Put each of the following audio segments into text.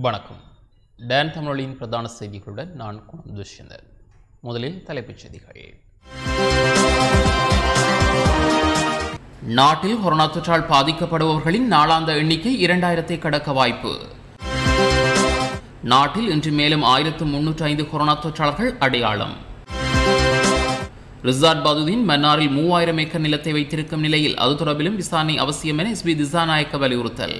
வணக்கம் டான் தமிழொலியின் பிரதான செய்திகளுடன் நான் குணம் துஷ்யந்தன் முதலில் தலைப்புச் செய்திகள் நாட்டில் கொரோனா தொற்றால் பாதிக்கப்படுபவர்களின் நாளாந்த எண்ணிக்கை இரண்டாயிரத்தை கடக்க வாய்ப்பு நாட்டில் இன்று மேலும் ஆயிரத்து முன்னூற்று ஐந்து கொரோனா தொற்றாளர்கள் அடையாளம் ரிசார்ட் பதுதீன் மன்னாரில் மூவாயிரம் ஏக்கர் நிலத்தை வைத்திருக்கும் நிலையில் அது தொடர்பிலும் விசாரணை அவசியம் என எஸ்பி திசாநாயக்க வலியுறுத்தல்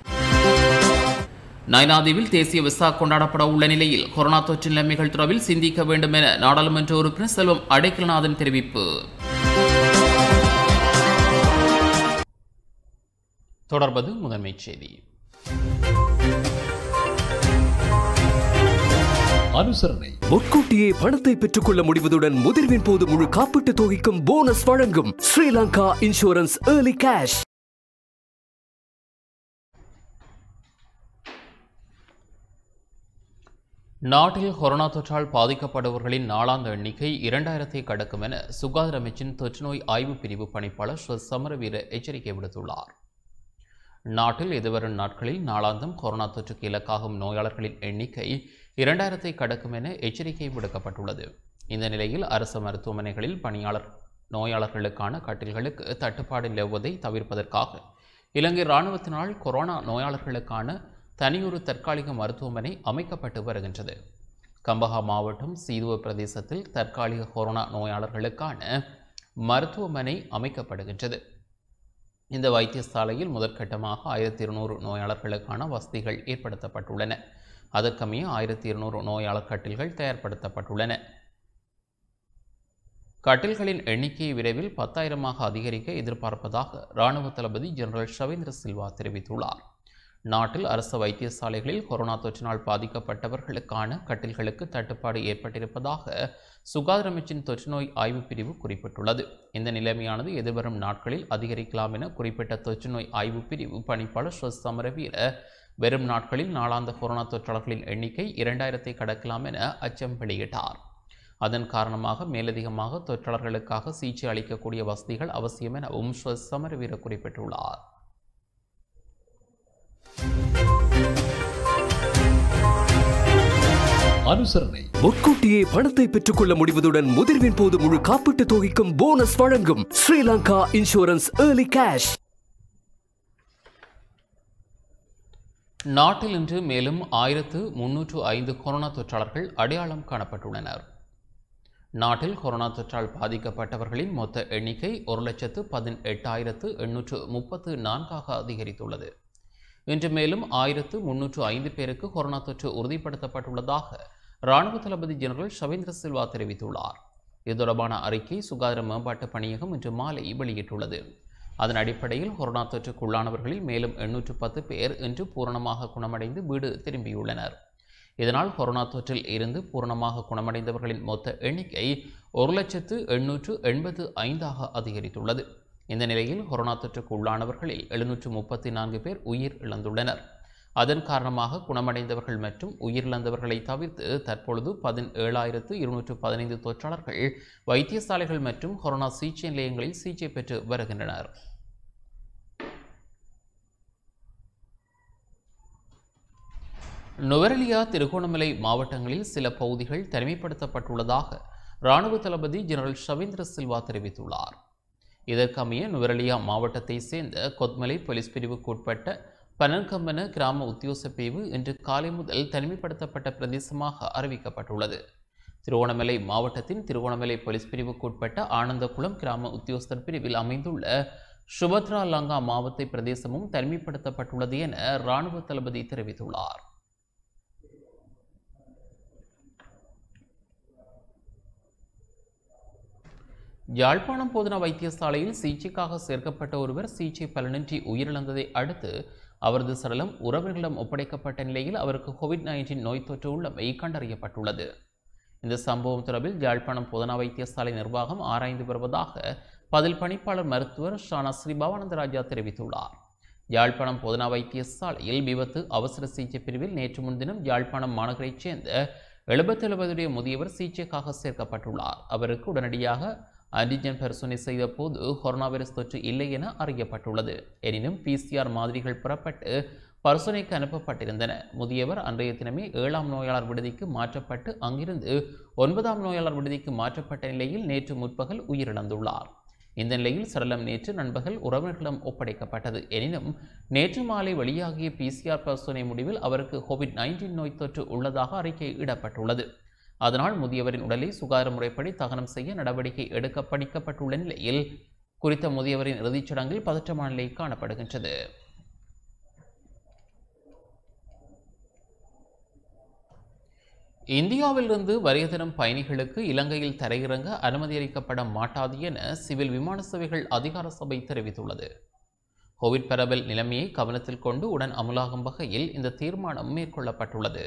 நயனாதீவில் தேசிய விசா கொண்டாடப்பட உள்ள நிலையில் கொரோனா தொற்று நிலைமைகள் தொடர்பில் சிந்திக்க வேண்டும் என நாடாளுமன்ற உறுப்பினர் செல்வம் அடைக்கலநாதன் தெரிவிப்பு தொடர்பது முதன்மைச் செய்தி அனுசரணை முன்கூட்டியே பணத்தை பெற்றுக்கொள்ள முடிவதுடன் முதிர்வின் போது முழு காப்பீட்டு தொகைக்கும் போனஸ் வழங்கும் ஸ்ரீலங்கா இன்சூரன்ஸ் ஏர்லி கேஷ் நாட்டில் கொரோனா தொற்றால் பாதிக்கப்படுபவர்களின் நாளாந்த எண்ணிக்கை இரண்டாயிரத்தை கடக்கும் என சுகாதார அமைச்சின் தொற்றுநோய் ஆய்வு பிரிவு பணிப்பாளர் ஸ்வ சமரவீர எச்சரிக்கை விடுத்துள்ளார் நாட்டில் எதிர்வரும் நாட்களில் நாளாந்தம் கொரோனா தொற்றுக்கு இலக்காகும் நோயாளர்களின் எண்ணிக்கை இரண்டாயிரத்தை கடக்கும் என எச்சரிக்கை விடுக்கப்பட்டுள்ளது இந்த நிலையில் அரசு மருத்துவமனைகளில் பணியாளர் நோயாளர்களுக்கான கட்டில்களுக்கு தட்டுப்பாடு நிலவுவதை தவிர்ப்பதற்காக இலங்கை இராணுவத்தினால் கொரோனா நோயாளர்களுக்கான தனியொரு தற்காலிக மருத்துவமனை அமைக்கப்பட்டு வருகின்றது கம்பஹா மாவட்டம் சீதுவ பிரதேசத்தில் தற்காலிக கொரோனா நோயாளர்களுக்கான மருத்துவமனை அமைக்கப்படுகின்றது இந்த வைத்தியசாலையில் முதற்கட்டமாக ஆயிரத்தி இருநூறு நோயாளர்களுக்கான வசதிகள் ஏற்படுத்தப்பட்டுள்ளன அதற்கமைய ஆயிரத்தி இருநூறு நோயாளர் கட்டில்கள் தயார்படுத்தப்பட்டுள்ளன கட்டில்களின் எண்ணிக்கையை விரைவில் பத்தாயிரமாக அதிகரிக்க எதிர்பார்ப்பதாக இராணுவ தளபதி ஜெனரல் ஷவேந்திர சில்வா தெரிவித்துள்ளார் நாட்டில் அரசு வைத்தியசாலைகளில் கொரோனா தொற்றினால் பாதிக்கப்பட்டவர்களுக்கான கட்டில்களுக்கு தட்டுப்பாடு ஏற்பட்டிருப்பதாக சுகாதார அமைச்சின் தொற்றுநோய் ஆய்வு பிரிவு குறிப்பிட்டுள்ளது இந்த நிலைமையானது எதிர்வரும் நாட்களில் அதிகரிக்கலாம் என குறிப்பிட்ட தொற்றுநோய் ஆய்வு பிரிவு பணிப்பாளர் ஸ்வ சமரவீர வெறும் நாட்களில் நாளாந்த கொரோனா தொற்றாளர்களின் எண்ணிக்கை இரண்டாயிரத்தை கடக்கலாம் என அச்சம் வெளியிட்டார் அதன் காரணமாக மேலதிகமாக தொற்றாளர்களுக்காக சிகிச்சை அளிக்கக்கூடிய வசதிகள் அவசியம் எனவும் ஸ்வ சமரவீர குறிப்பிட்டுள்ளார் அனுசரணை முன்கூட்டியே பணத்தை பெற்றுக்கொள்ள முடிவதுடன் முதிர்வின் போது முழு காப்பீட்டு தொகைக்கும் போனஸ் வழங்கும் ஸ்ரீலங்கா இன்சூரன்ஸ் ஏர்லி கேஷ் நாட்டில் இன்று மேலும் ஆயிரத்து முன்னூற்று ஐந்து கொரோனா தொற்றாளர்கள் அடையாளம் காணப்பட்டுள்ளனர் நாட்டில் கொரோனா தொற்றால் பாதிக்கப்பட்டவர்களின் மொத்த எண்ணிக்கை ஒரு லட்சத்து பதினெட்டாயிரத்து எண்ணூற்று முப்பத்து நான்காக அதிகரித்துள்ளது இன்று மேலும் ஆயிரத்து முன்னூற்று ஐந்து பேருக்கு கொரோனா தொற்று உறுதிப்படுத்தப்பட்டுள்ளதாக இராணுவ தளபதி ஜெனரல் ஷவேந்திர சில்வா தெரிவித்துள்ளார் இது தொடர்பான அறிக்கை சுகாதார மேம்பாட்டு பணியகம் இன்று மாலை வெளியிட்டுள்ளது அதன் அடிப்படையில் கொரோனா தொற்றுக்குள்ளானவர்களில் மேலும் எண்ணூற்று பத்து பேர் இன்று பூரணமாக குணமடைந்து வீடு திரும்பியுள்ளனர் இதனால் கொரோனா தொற்றில் இருந்து பூரணமாக குணமடைந்தவர்களின் மொத்த எண்ணிக்கை ஒரு லட்சத்து எண்ணூற்று எண்பத்து ஐந்தாக அதிகரித்துள்ளது இந்த நிலையில் கொரோனா தொற்றுக்கு உள்ளானவர்களில் எழுநூற்று முப்பத்தி நான்கு பேர் உயிர் இழந்துள்ளனர் அதன் காரணமாக குணமடைந்தவர்கள் மற்றும் உயிரிழந்தவர்களை தவிர்த்து தற்பொழுது பதினேழாயிரத்து இருநூற்று பதினைந்து தொற்றாளர்கள் வைத்தியசாலைகள் மற்றும் கொரோனா சிகிச்சை நிலையங்களில் சிகிச்சை பெற்று வருகின்றனர் நுவரெலியா திருகோணமலை மாவட்டங்களில் சில பகுதிகள் தனிமைப்படுத்தப்பட்டுள்ளதாக இராணுவ தளபதி ஜெனரல் ஷவேந்திர சில்வா தெரிவித்துள்ளார் இதற்கமைய நுவரெலியா மாவட்டத்தை சேர்ந்த கொத்மலை போலீஸ் பிரிவுக்கு உட்பட்ட பனன்கம்பன கிராம உத்தியோக பிரிவு இன்று காலை முதல் தனிமைப்படுத்தப்பட்ட பிரதேசமாக அறிவிக்கப்பட்டுள்ளது திருவோணமலை மாவட்டத்தின் திருவோணமலை போலீஸ் பிரிவுக்கு உட்பட்ட ஆனந்தகுளம் கிராம உத்தியோகஸ்தர் பிரிவில் அமைந்துள்ள சுபத்ரா லங்கா மாவட்ட பிரதேசமும் தனிமைப்படுத்தப்பட்டுள்ளது என இராணுவ தளபதி தெரிவித்துள்ளார் யாழ்ப்பாணம் போதனா வைத்தியசாலையில் சிகிச்சைக்காக சேர்க்கப்பட்ட ஒருவர் சிகிச்சை பலனின்றி உயிரிழந்ததை அடுத்து அவரது சடலம் உறவினர்களிடம் ஒப்படைக்கப்பட்ட நிலையில் அவருக்கு கோவிட் நைன்டீன் நோய் தொற்று உள்ளமை கண்டறியப்பட்டுள்ளது இந்த சம்பவம் தொடர்பில் யாழ்ப்பாணம் போதனா வைத்தியசாலை நிர்வாகம் ஆராய்ந்து வருவதாக பதில் பணிப்பாளர் மருத்துவர் ஷானா ஸ்ரீபவானந்தராஜா தெரிவித்துள்ளார் யாழ்ப்பாணம் போதனா வைத்தியசாலையில் விபத்து அவசர சிகிச்சை பிரிவில் நேற்று முன்தினம் யாழ்ப்பாணம் மாநகரைச் சேர்ந்த எழுபத்தேழு வயதுடைய முதியவர் சிகிச்சைக்காக சேர்க்கப்பட்டுள்ளார் அவருக்கு உடனடியாக ஆன்டிஜன் பரிசோதனை செய்த போது கொரோனா வைரஸ் தொற்று இல்லை என அறியப்பட்டுள்ளது எனினும் பிசிஆர் மாதிரிகள் பெறப்பட்டு பரிசோதனைக்கு அனுப்பப்பட்டிருந்தன முதியவர் அன்றைய தினமே ஏழாம் நோயாளர் விடுதிக்கு மாற்றப்பட்டு அங்கிருந்து ஒன்பதாம் நோயாளர் விடுதிக்கு மாற்றப்பட்ட நிலையில் நேற்று முற்பகல் உயிரிழந்துள்ளார் இந்த நிலையில் சரளம் நேற்று நண்பகல் உறவினர்களிடம் ஒப்படைக்கப்பட்டது எனினும் நேற்று மாலை வெளியாகிய பிசிஆர் பரிசோதனை முடிவில் அவருக்கு கோவிட் நைன்டீன் நோய் தொற்று உள்ளதாக அறிக்கை இடப்பட்டுள்ளது அதனால் முதியவரின் உடலை சுகாதார முறைப்படி தகனம் செய்ய நடவடிக்கை எடுக்க படிக்கப்பட்டுள்ள நிலையில் குறித்த முதியவரின் இறுதிச் சடங்கில் பதற்றமான நிலை காணப்படுகின்றது இந்தியாவிலிருந்து வருகை தரும் பயணிகளுக்கு இலங்கையில் தரையிறங்க அனுமதி அளிக்கப்பட மாட்டாது என சிவில் விமான சேவைகள் அதிகார சபை தெரிவித்துள்ளது கோவிட் பரவல் நிலைமையை கவனத்தில் கொண்டு உடன் அமலாகும் வகையில் இந்த தீர்மானம் மேற்கொள்ளப்பட்டுள்ளது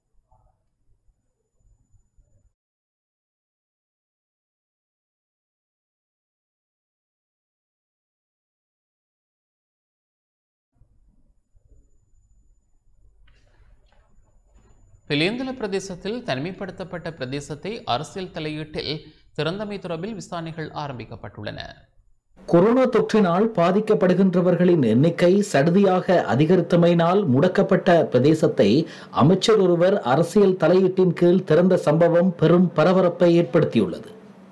பிலேந்தல பிரதேசத்தில் தனிமைப்படுத்தப்பட்ட பிரதேசத்தை அரசியல் தலையீட்டில் திறந்தமை தொடர்பில் விசாரணைகள் ஆரம்பிக்கப்பட்டுள்ளன கொரோனா தொற்றினால் பாதிக்கப்படுகின்றவர்களின் எண்ணிக்கை சடுதியாக அதிகரித்தமையினால் முடக்கப்பட்ட பிரதேசத்தை அமைச்சர் ஒருவர் அரசியல் தலையீட்டின் கீழ் திறந்த சம்பவம் பெரும் பரபரப்பை ஏற்படுத்தியுள்ளது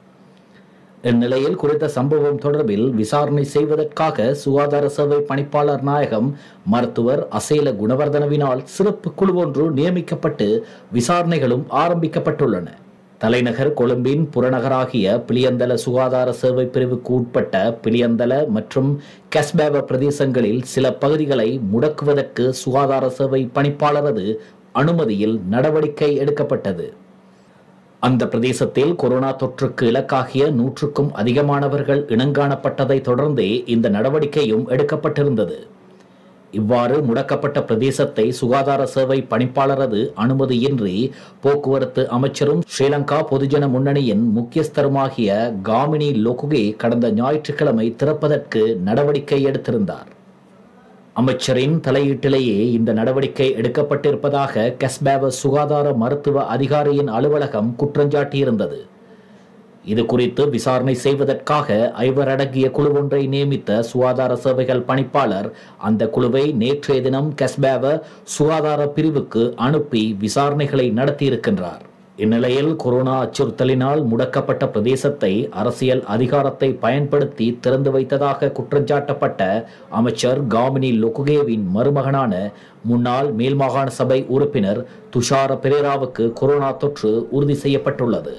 இந்நிலையில் குறித்த சம்பவம் தொடர்பில் விசாரணை செய்வதற்காக சுகாதார சேவை பணிப்பாளர் நாயகம் மருத்துவர் அசேல குணவர்தனவினால் சிறப்பு குழு ஒன்று நியமிக்கப்பட்டு விசாரணைகளும் ஆரம்பிக்கப்பட்டுள்ளன தலைநகர் கொழும்பின் புறநகராகிய பிளியந்தல சுகாதார சேவை பிரிவுக்கு உட்பட்ட பிளியந்தல மற்றும் கஸ்பேவ பிரதேசங்களில் சில பகுதிகளை முடக்குவதற்கு சுகாதார சேவை பணிப்பாளரது அனுமதியில் நடவடிக்கை எடுக்கப்பட்டது அந்த பிரதேசத்தில் கொரோனா தொற்றுக்கு இலக்காகிய நூற்றுக்கும் அதிகமானவர்கள் இனங்காணப்பட்டதை தொடர்ந்தே இந்த நடவடிக்கையும் எடுக்கப்பட்டிருந்தது இவ்வாறு முடக்கப்பட்ட பிரதேசத்தை சுகாதார சேவை பணிப்பாளரது அனுமதியின்றி போக்குவரத்து அமைச்சரும் ஸ்ரீலங்கா பொதுஜன முன்னணியின் முக்கியஸ்தருமாகிய காமினி லோகுகே கடந்த ஞாயிற்றுக்கிழமை திறப்பதற்கு நடவடிக்கை எடுத்திருந்தார் அமைச்சரின் தலையீட்டிலேயே இந்த நடவடிக்கை எடுக்கப்பட்டிருப்பதாக கஸ்பேவ சுகாதார மருத்துவ அதிகாரியின் அலுவலகம் குற்றஞ்சாட்டியிருந்தது இது குறித்து விசாரணை செய்வதற்காக ஐவர் அடங்கிய குழு ஒன்றை நியமித்த சுகாதார சேவைகள் பணிப்பாளர் அந்த குழுவை நேற்றைய தினம் கஸ்பேவ சுகாதார பிரிவுக்கு அனுப்பி விசாரணைகளை நடத்தியிருக்கின்றார் இந்நிலையில் கொரோனா அச்சுறுத்தலினால் முடக்கப்பட்ட பிரதேசத்தை அரசியல் அதிகாரத்தை பயன்படுத்தி திறந்து வைத்ததாக குற்றஞ்சாட்டப்பட்ட அமைச்சர் காமினி லொகுகேவின் மருமகனான முன்னாள் மேல்மாகாண சபை உறுப்பினர் துஷார பெரேராவுக்கு கொரோனா தொற்று உறுதி செய்யப்பட்டுள்ளது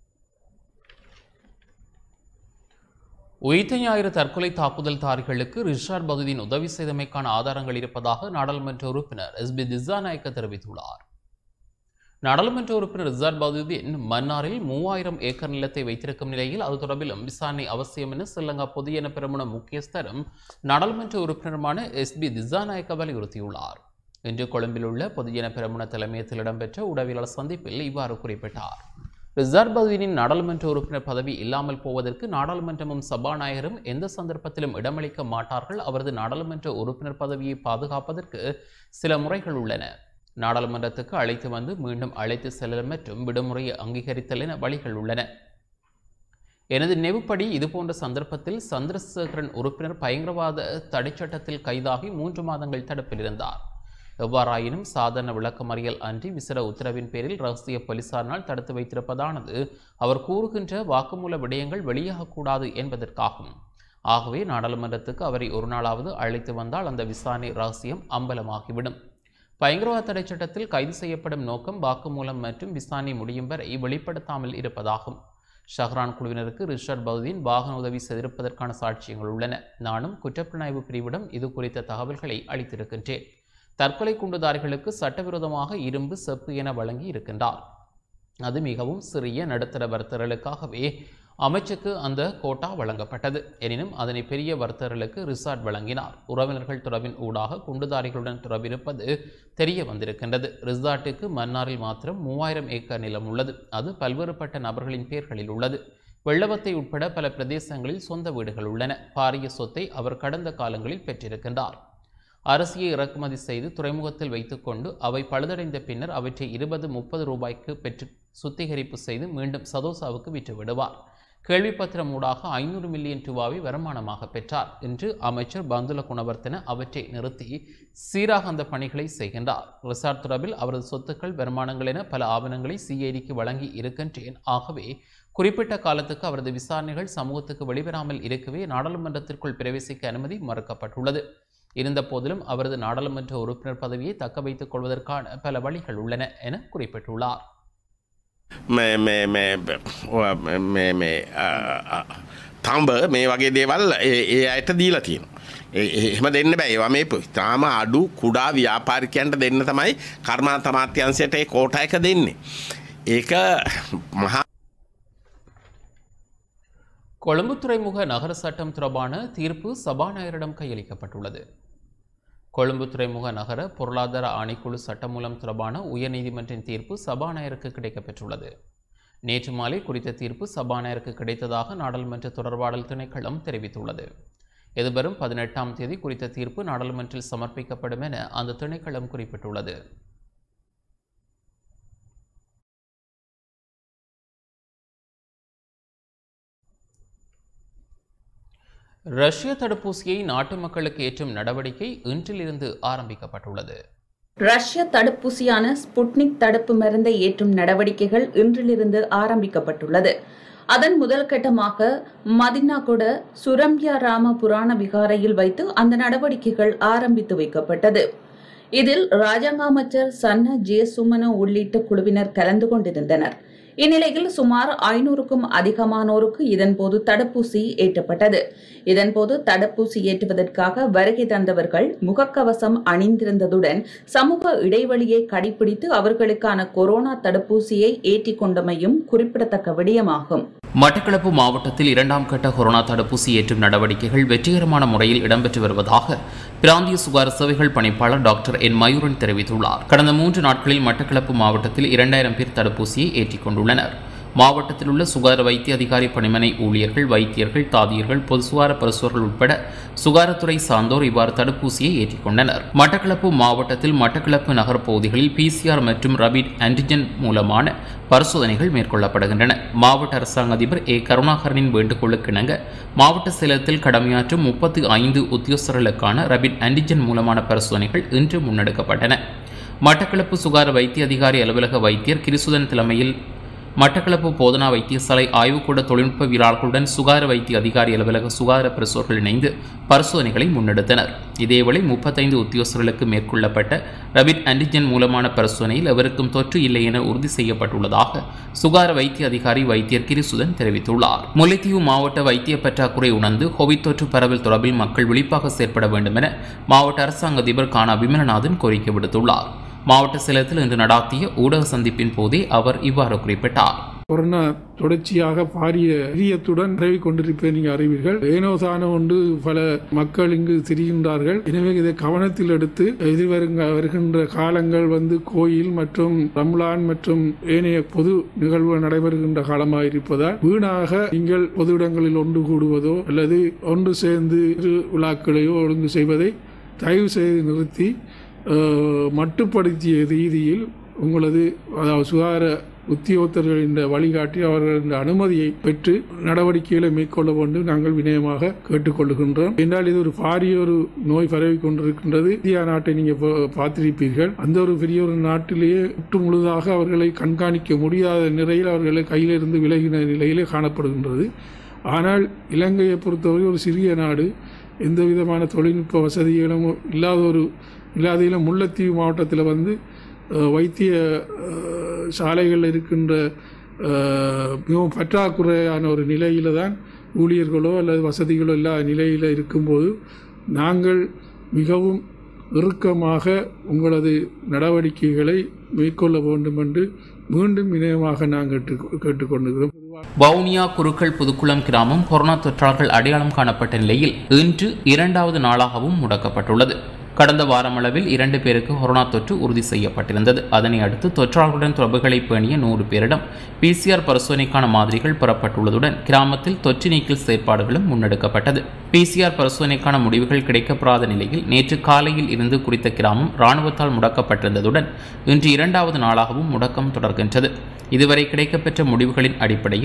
உயிர்த்த ஞாயிறு தற்கொலை தாக்குதல்தாரிகளுக்கு ரிஷாட் பகுதியின் உதவி செய்தமைக்கான ஆதாரங்கள் இருப்பதாக நாடாளுமன்ற உறுப்பினர் எஸ் பி திசாநாயக்க தெரிவித்துள்ளார் நாடாளுமன்ற உறுப்பினர் ரிசார்ட் பதுதீன் மன்னாரில் மூவாயிரம் ஏக்கர் நிலத்தை வைத்திருக்கும் நிலையில் அது தொடர்பிலும் விசாரணை அவசியம் என ஸ்ரீலங்கா பொதுஜன பெருமன முக்கியஸ்தரும் நாடாளுமன்ற உறுப்பினருமான எஸ் பி திசாநாயக்க வலியுறுத்தியுள்ளார் இன்று கொழும்பில் உள்ள பொதுஜன பெருமன தலைமையத்தில் இடம்பெற்ற உடவியலாளர் சந்திப்பில் இவ்வாறு குறிப்பிட்டார் ரிசார்ட் பதுதீனின் நாடாளுமன்ற உறுப்பினர் பதவி இல்லாமல் போவதற்கு நாடாளுமன்றமும் சபாநாயகரும் எந்த சந்தர்ப்பத்திலும் இடமளிக்க மாட்டார்கள் அவரது நாடாளுமன்ற உறுப்பினர் பதவியை பாதுகாப்பதற்கு சில முறைகள் உள்ளன நாடாளுமன்றத்துக்கு அழைத்து வந்து மீண்டும் அழைத்து செல்லல் மற்றும் விடுமுறையை அங்கீகரித்தல் என வழிகள் உள்ளன எனது நினைவுப்படி இதுபோன்ற சந்தர்ப்பத்தில் சந்திரசேகரன் உறுப்பினர் பயங்கரவாத தடைச்சட்டத்தில் கைதாகி மூன்று மாதங்கள் தடுப்பில் இருந்தார் எவ்வாறாயினும் சாதாரண விளக்கமறியல் அன்றி விசிற உத்தரவின் பேரில் ரகசிய போலீசாரினால் தடுத்து வைத்திருப்பதானது அவர் கூறுகின்ற வாக்குமூல விடயங்கள் வெளியாகக்கூடாது என்பதற்காகும் ஆகவே நாடாளுமன்றத்துக்கு அவரை ஒரு நாளாவது அழைத்து வந்தால் அந்த விசாரணை ரகசியம் அம்பலமாகிவிடும் பயங்கரவாத தடை சட்டத்தில் கைது செய்யப்படும் நோக்கம் வாக்குமூலம் மற்றும் விசாரணை முடியும் வரை வெளிப்படுத்தாமல் இருப்பதாகும் ஷஹ்ரான் குழுவினருக்கு ரிஷாட் பவுதீன் வாகன உதவி செய்திருப்பதற்கான சாட்சியங்கள் உள்ளன நானும் குற்றப்புலனாய்வு பிரிவிடம் இது குறித்த தகவல்களை அளித்திருக்கின்றேன் தற்கொலை குண்டுதாரிகளுக்கு சட்டவிரோதமாக இரும்பு செப்பு என வழங்கி இருக்கின்றார் அது மிகவும் சிறிய நடுத்தர வர்த்தகர்களுக்காகவே அமைச்சுக்கு அந்த கோட்டா வழங்கப்பட்டது எனினும் அதனை பெரிய வர்த்தகர்களுக்கு ரிசார்ட் வழங்கினார் உறவினர்கள் தொடர்பின் ஊடாக குண்டுதாரிகளுடன் தொடர்பிருப்பது தெரிய வந்திருக்கின்றது ரிசார்ட்டுக்கு மன்னாரில் மாத்திரம் மூவாயிரம் ஏக்கர் நிலம் உள்ளது அது பல்வேறுபட்ட நபர்களின் பெயர்களில் உள்ளது வெள்ளவத்தை உட்பட பல பிரதேசங்களில் சொந்த வீடுகள் உள்ளன பாரிய சொத்தை அவர் கடந்த காலங்களில் பெற்றிருக்கின்றார் அரிசியை இறக்குமதி செய்து துறைமுகத்தில் வைத்துக்கொண்டு அவை பழுதடைந்த பின்னர் அவற்றை இருபது முப்பது ரூபாய்க்கு பெற்று சுத்திகரிப்பு செய்து மீண்டும் சதோசாவுக்கு விற்று விடுவார் கேள்விப்பத்திரம் ஊடாக ஐநூறு மில்லியன் ரூபாவை வருமானமாக பெற்றார் என்று அமைச்சர் பந்துல குணவர்த்தன அவற்றை நிறுத்தி சீராக அந்த பணிகளை செய்கின்றார் ரிசார்ட் தொடர்பில் அவரது சொத்துக்கள் வருமானங்கள் என பல ஆவணங்களை சிஐடிக்கு வழங்கி இருக்கின்றேன் ஆகவே குறிப்பிட்ட காலத்துக்கு அவரது விசாரணைகள் சமூகத்துக்கு வெளிவராமல் இருக்கவே நாடாளுமன்றத்திற்குள் பிரவேசிக்க அனுமதி மறுக்கப்பட்டுள்ளது இருந்த போதிலும் அவரது நாடாளுமன்ற உறுப்பினர் பதவியை தக்க வைத்துக் கொள்வதற்கான பல வழிகள் உள்ளன என குறிப்பிட்டுள்ளார் මේ මේ මේ ඔය මේ මේ තම්බ මේ වගේ දේවල් ඒ ඒ අයට දීලා තියෙන. එහෙම දෙන්න බෑ ඒවා මේ තාම අඩු කුඩා ව්‍යාපාරිකයන්ට දෙන්න තමයි කර්මාන්ත අමාත්‍යංශයට ඒ කෝටා එක දෙන්නේ. ඒක මහා கொழும்பு துறைமுக நகர சட்டம் தொடர்பான தீர்ப்பு சபாநாயகரிடம் கையளிக்கப்பட்டுள்ளது கொழும்பு துறைமுக நகர பொருளாதார ஆணைக்குழு சட்டமூலம் தொடர்பான உயர்நீதிமன்றின் தீர்ப்பு சபாநாயகருக்கு கிடைக்கப்பெற்றுள்ளது நேற்று மாலை குறித்த தீர்ப்பு சபாநாயகருக்கு கிடைத்ததாக நாடாளுமன்ற தொடர்பாடல் திணைக்களம் தெரிவித்துள்ளது எதிர்வரும் பதினெட்டாம் தேதி குறித்த தீர்ப்பு நாடாளுமன்றில் சமர்ப்பிக்கப்படும் என அந்த திணைக்களம் குறிப்பிட்டுள்ளது ரஷ்ய தடுப்பூசியை நாட்டு மக்களுக்கு ஏற்றும் நடவடிக்கை இன்றிலிருந்து ஆரம்பிக்கப்பட்டுள்ளது ரஷ்ய தடுப்பூசியான ஸ்புட்னிக் தடுப்பு மருந்தை ஏற்றும் நடவடிக்கைகள் இன்றிலிருந்து ஆரம்பிக்கப்பட்டுள்ளது அதன் முதல் கட்டமாக மதினாகுட சுரம்யா ராம புராண விகாரையில் வைத்து அந்த நடவடிக்கைகள் ஆரம்பித்து வைக்கப்பட்டது இதில் ராஜாங்க அமைச்சர் சன்ன ஜெயசுமன உள்ளிட்ட குழுவினர் கலந்து கொண்டிருந்தனர் இந்நிலையில் சுமார் ஐநூறுக்கும் அதிகமானோருக்கு இதன்போது தடுப்பூசி ஏற்றப்பட்டது இதன்போது தடுப்பூசி ஏற்றுவதற்காக வருகை தந்தவர்கள் முகக்கவசம் அணிந்திருந்ததுடன் சமூக இடைவெளியை கடைபிடித்து அவர்களுக்கான கொரோனா தடுப்பூசியை ஏற்றிக் கொண்டமையும் குறிப்பிடத்தக்க விடயமாகும் மட்டக்களப்பு மாவட்டத்தில் இரண்டாம் கட்ட கொரோனா தடுப்பூசி ஏற்றும் நடவடிக்கைகள் வெற்றிகரமான முறையில் இடம்பெற்று வருவதாக பிராந்திய சுகார சேவைகள் பணிப்பாளர் டாக்டர் என் மயூரன் தெரிவித்துள்ளார் கடந்த மூன்று நாட்களில் மட்டக்களப்பு மாவட்டத்தில் இரண்டாயிரம் பேர் தடுப்பூசியை ஏற்றிக் கொண்டுள்ளனர் மாவட்டத்தில் உள்ள சுகார வைத்திய அதிகாரி பணிமனை ஊழியர்கள் வைத்தியர்கள் தாதியர்கள் பொது சுகார பரிசோர்கள் உட்பட சுகாரத்துறை சார்ந்தோர் இவ்வாறு தடுப்பூசியை ஏற்றிக் கொண்டனர் மட்டக்களப்பு மாவட்டத்தில் மட்டக்களப்பு நகர பகுதிகளில் பிசிஆர் மற்றும் ரபிட் ஆன்டிஜென் மூலமான பரிசோதனைகள் மேற்கொள்ளப்படுகின்றன மாவட்ட அரசாங்க அதிபர் ஏ கருணாகரனின் வேண்டுகோளுக்கு இணங்க மாவட்ட சேலத்தில் கடமையாற்றும் முப்பத்தி ஐந்து உத்தியோகஸ்தர்களுக்கான ரபிட் ஆன்டிஜென் மூலமான பரிசோதனைகள் இன்று முன்னெடுக்கப்பட்டன மட்டக்களப்பு சுகார வைத்திய அதிகாரி அலுவலக வைத்தியர் கிரிசுதன் தலைமையில் மட்டக்களப்பு போதனா வைத்தியசாலை ஆய்வுக்கூட தொழில்நுட்ப வீரர்களுடன் சுகார வைத்திய அதிகாரி அலுவலக சுகாதார பிரசோர்கள் இணைந்து பரிசோதனைகளை முன்னெடுத்தனர் இதேவேளை முப்பத்தைந்து உத்தியோகஸ்தர்களுக்கு மேற்கொள்ளப்பட்ட ரபிட் ஆன்டிஜென் மூலமான பரிசோதனையில் எவருக்கும் தொற்று இல்லை என உறுதி செய்யப்பட்டுள்ளதாக சுகார வைத்திய அதிகாரி வைத்தியர் கிரிசுதன் தெரிவித்துள்ளார் முல்லைத்தீவு மாவட்ட வைத்திய பற்றாக்குறை உணர்ந்து கோவிட் தொற்று பரவல் தொடர்பில் மக்கள் விழிப்பாக செயற்பட வேண்டும் என மாவட்ட அரசாங்க அதிபர் கானா விமலநாதன் கோரிக்கை விடுத்துள்ளார் மாவட்ட சேலத்தில் இன்று நடாத்திய ஊடக சந்திப்பின் போதே அவர் இவ்வாறு குறிப்பிட்டார் கொரோனா தொடர்ச்சியாக பாரிய வீரியத்துடன் பரவி கொண்டிருப்பதை நீங்கள் அறிவீர்கள் ஏனோ தானோ ஒன்று பல மக்கள் இங்கு திரிகின்றார்கள் எனவே இதை கவனத்தில் எடுத்து எதிர்வருங்க வருகின்ற காலங்கள் வந்து கோயில் மற்றும் ரம்லான் மற்றும் ஏனைய பொது நிகழ்வுகள் நடைபெறுகின்ற காலமாக இருப்பதால் வீணாக நீங்கள் பொது இடங்களில் ஒன்று கூடுவதோ அல்லது ஒன்று சேர்ந்து இரு விழாக்களையோ ஒழுங்கு செய்வதை தயவு செய்து நிறுத்தி அஹ், மட்டுப்படுத்திய ரீதியில் உங்களது அதாவது சுகாதார உத்தியோகத்தர்களின் வழிகாட்டி அவர்களின் அனுமதியை பெற்று நடவடிக்கைகளை மேற்கொள்ள வேண்டும் நாங்கள் வினயமாக கேட்டுக்கொள்கின்றோம் என்றால் இது ஒரு பாரிய ஒரு நோய் பரவி கொண்டிருக்கின்றது இந்தியா நாட்டை நீங்க பா- பார்த்திருப்பீர்கள் அந்த ஒரு பெரிய ஒரு நாட்டிலேயே முற்று முழுதாக அவர்களை கண்காணிக்க முடியாத நிலையில் அவர்களை கையிலிருந்து விலகின நிலையிலே காணப்படுகின்றது ஆனால் இலங்கையை பொறுத்தவரை ஒரு சிறிய நாடு எந்த விதமான தொழில்நுட்ப வசதிகளும் இல்லாத ஒரு இல்லாத முல்லைத்தீவு மாவட்டத்தில் வந்து அஹ், வைத்திய அஹ், சாலைகள் இருக்கின்ற அஹ், மிகவும் பற்றாக்குறையான ஒரு நிலையில தான் ஊழியர்களோ அல்லது வசதிகளோ இல்லாத நிலையில் இருக்கும்போது நாங்கள் மிகவும் இறுக்கமாக உங்களது நடவடிக்கைகளை மேற்கொள்ள வேண்டும் என்று மீண்டும் இணையமாக நாங்கள் கேட்டு கேட்டுக்கொண்டிருக்கிறோம் வவுனியா குருக்கள் புதுக்குளம் கிராமம் கொரோனா தொற்றாளர்கள் அடையாளம் காணப்பட்ட நிலையில் இன்று இரண்டாவது நாளாகவும் முடக்கப்பட்டுள்ளது கடந்த வாரமளவில் இரண்டு பேருக்கு கொரோனா தொற்று உறுதி செய்யப்பட்டிருந்தது அதனை அடுத்து தொற்றாளர்களுடன் தொடர்புகளை பேணிய நூறு பேரிடம் பிசிஆர் பரிசோதனைக்கான மாதிரிகள் பெறப்பட்டுள்ளதுடன் கிராமத்தில் தொற்று நீக்கல் செயற்பாடுகளும் முன்னெடுக்கப்பட்டது பிசிஆர் பரிசோதனைக்கான முடிவுகள் கிடைக்கப்பெறாத நிலையில் நேற்று காலையில் இருந்து குறித்த கிராமம் இராணுவத்தால் முடக்கப்பட்டிருந்ததுடன் இன்று இரண்டாவது நாளாகவும் முடக்கம் தொடர்கின்றது இதுவரை கிடைக்கப்பெற்ற முடிவுகளின் அடிப்படையில்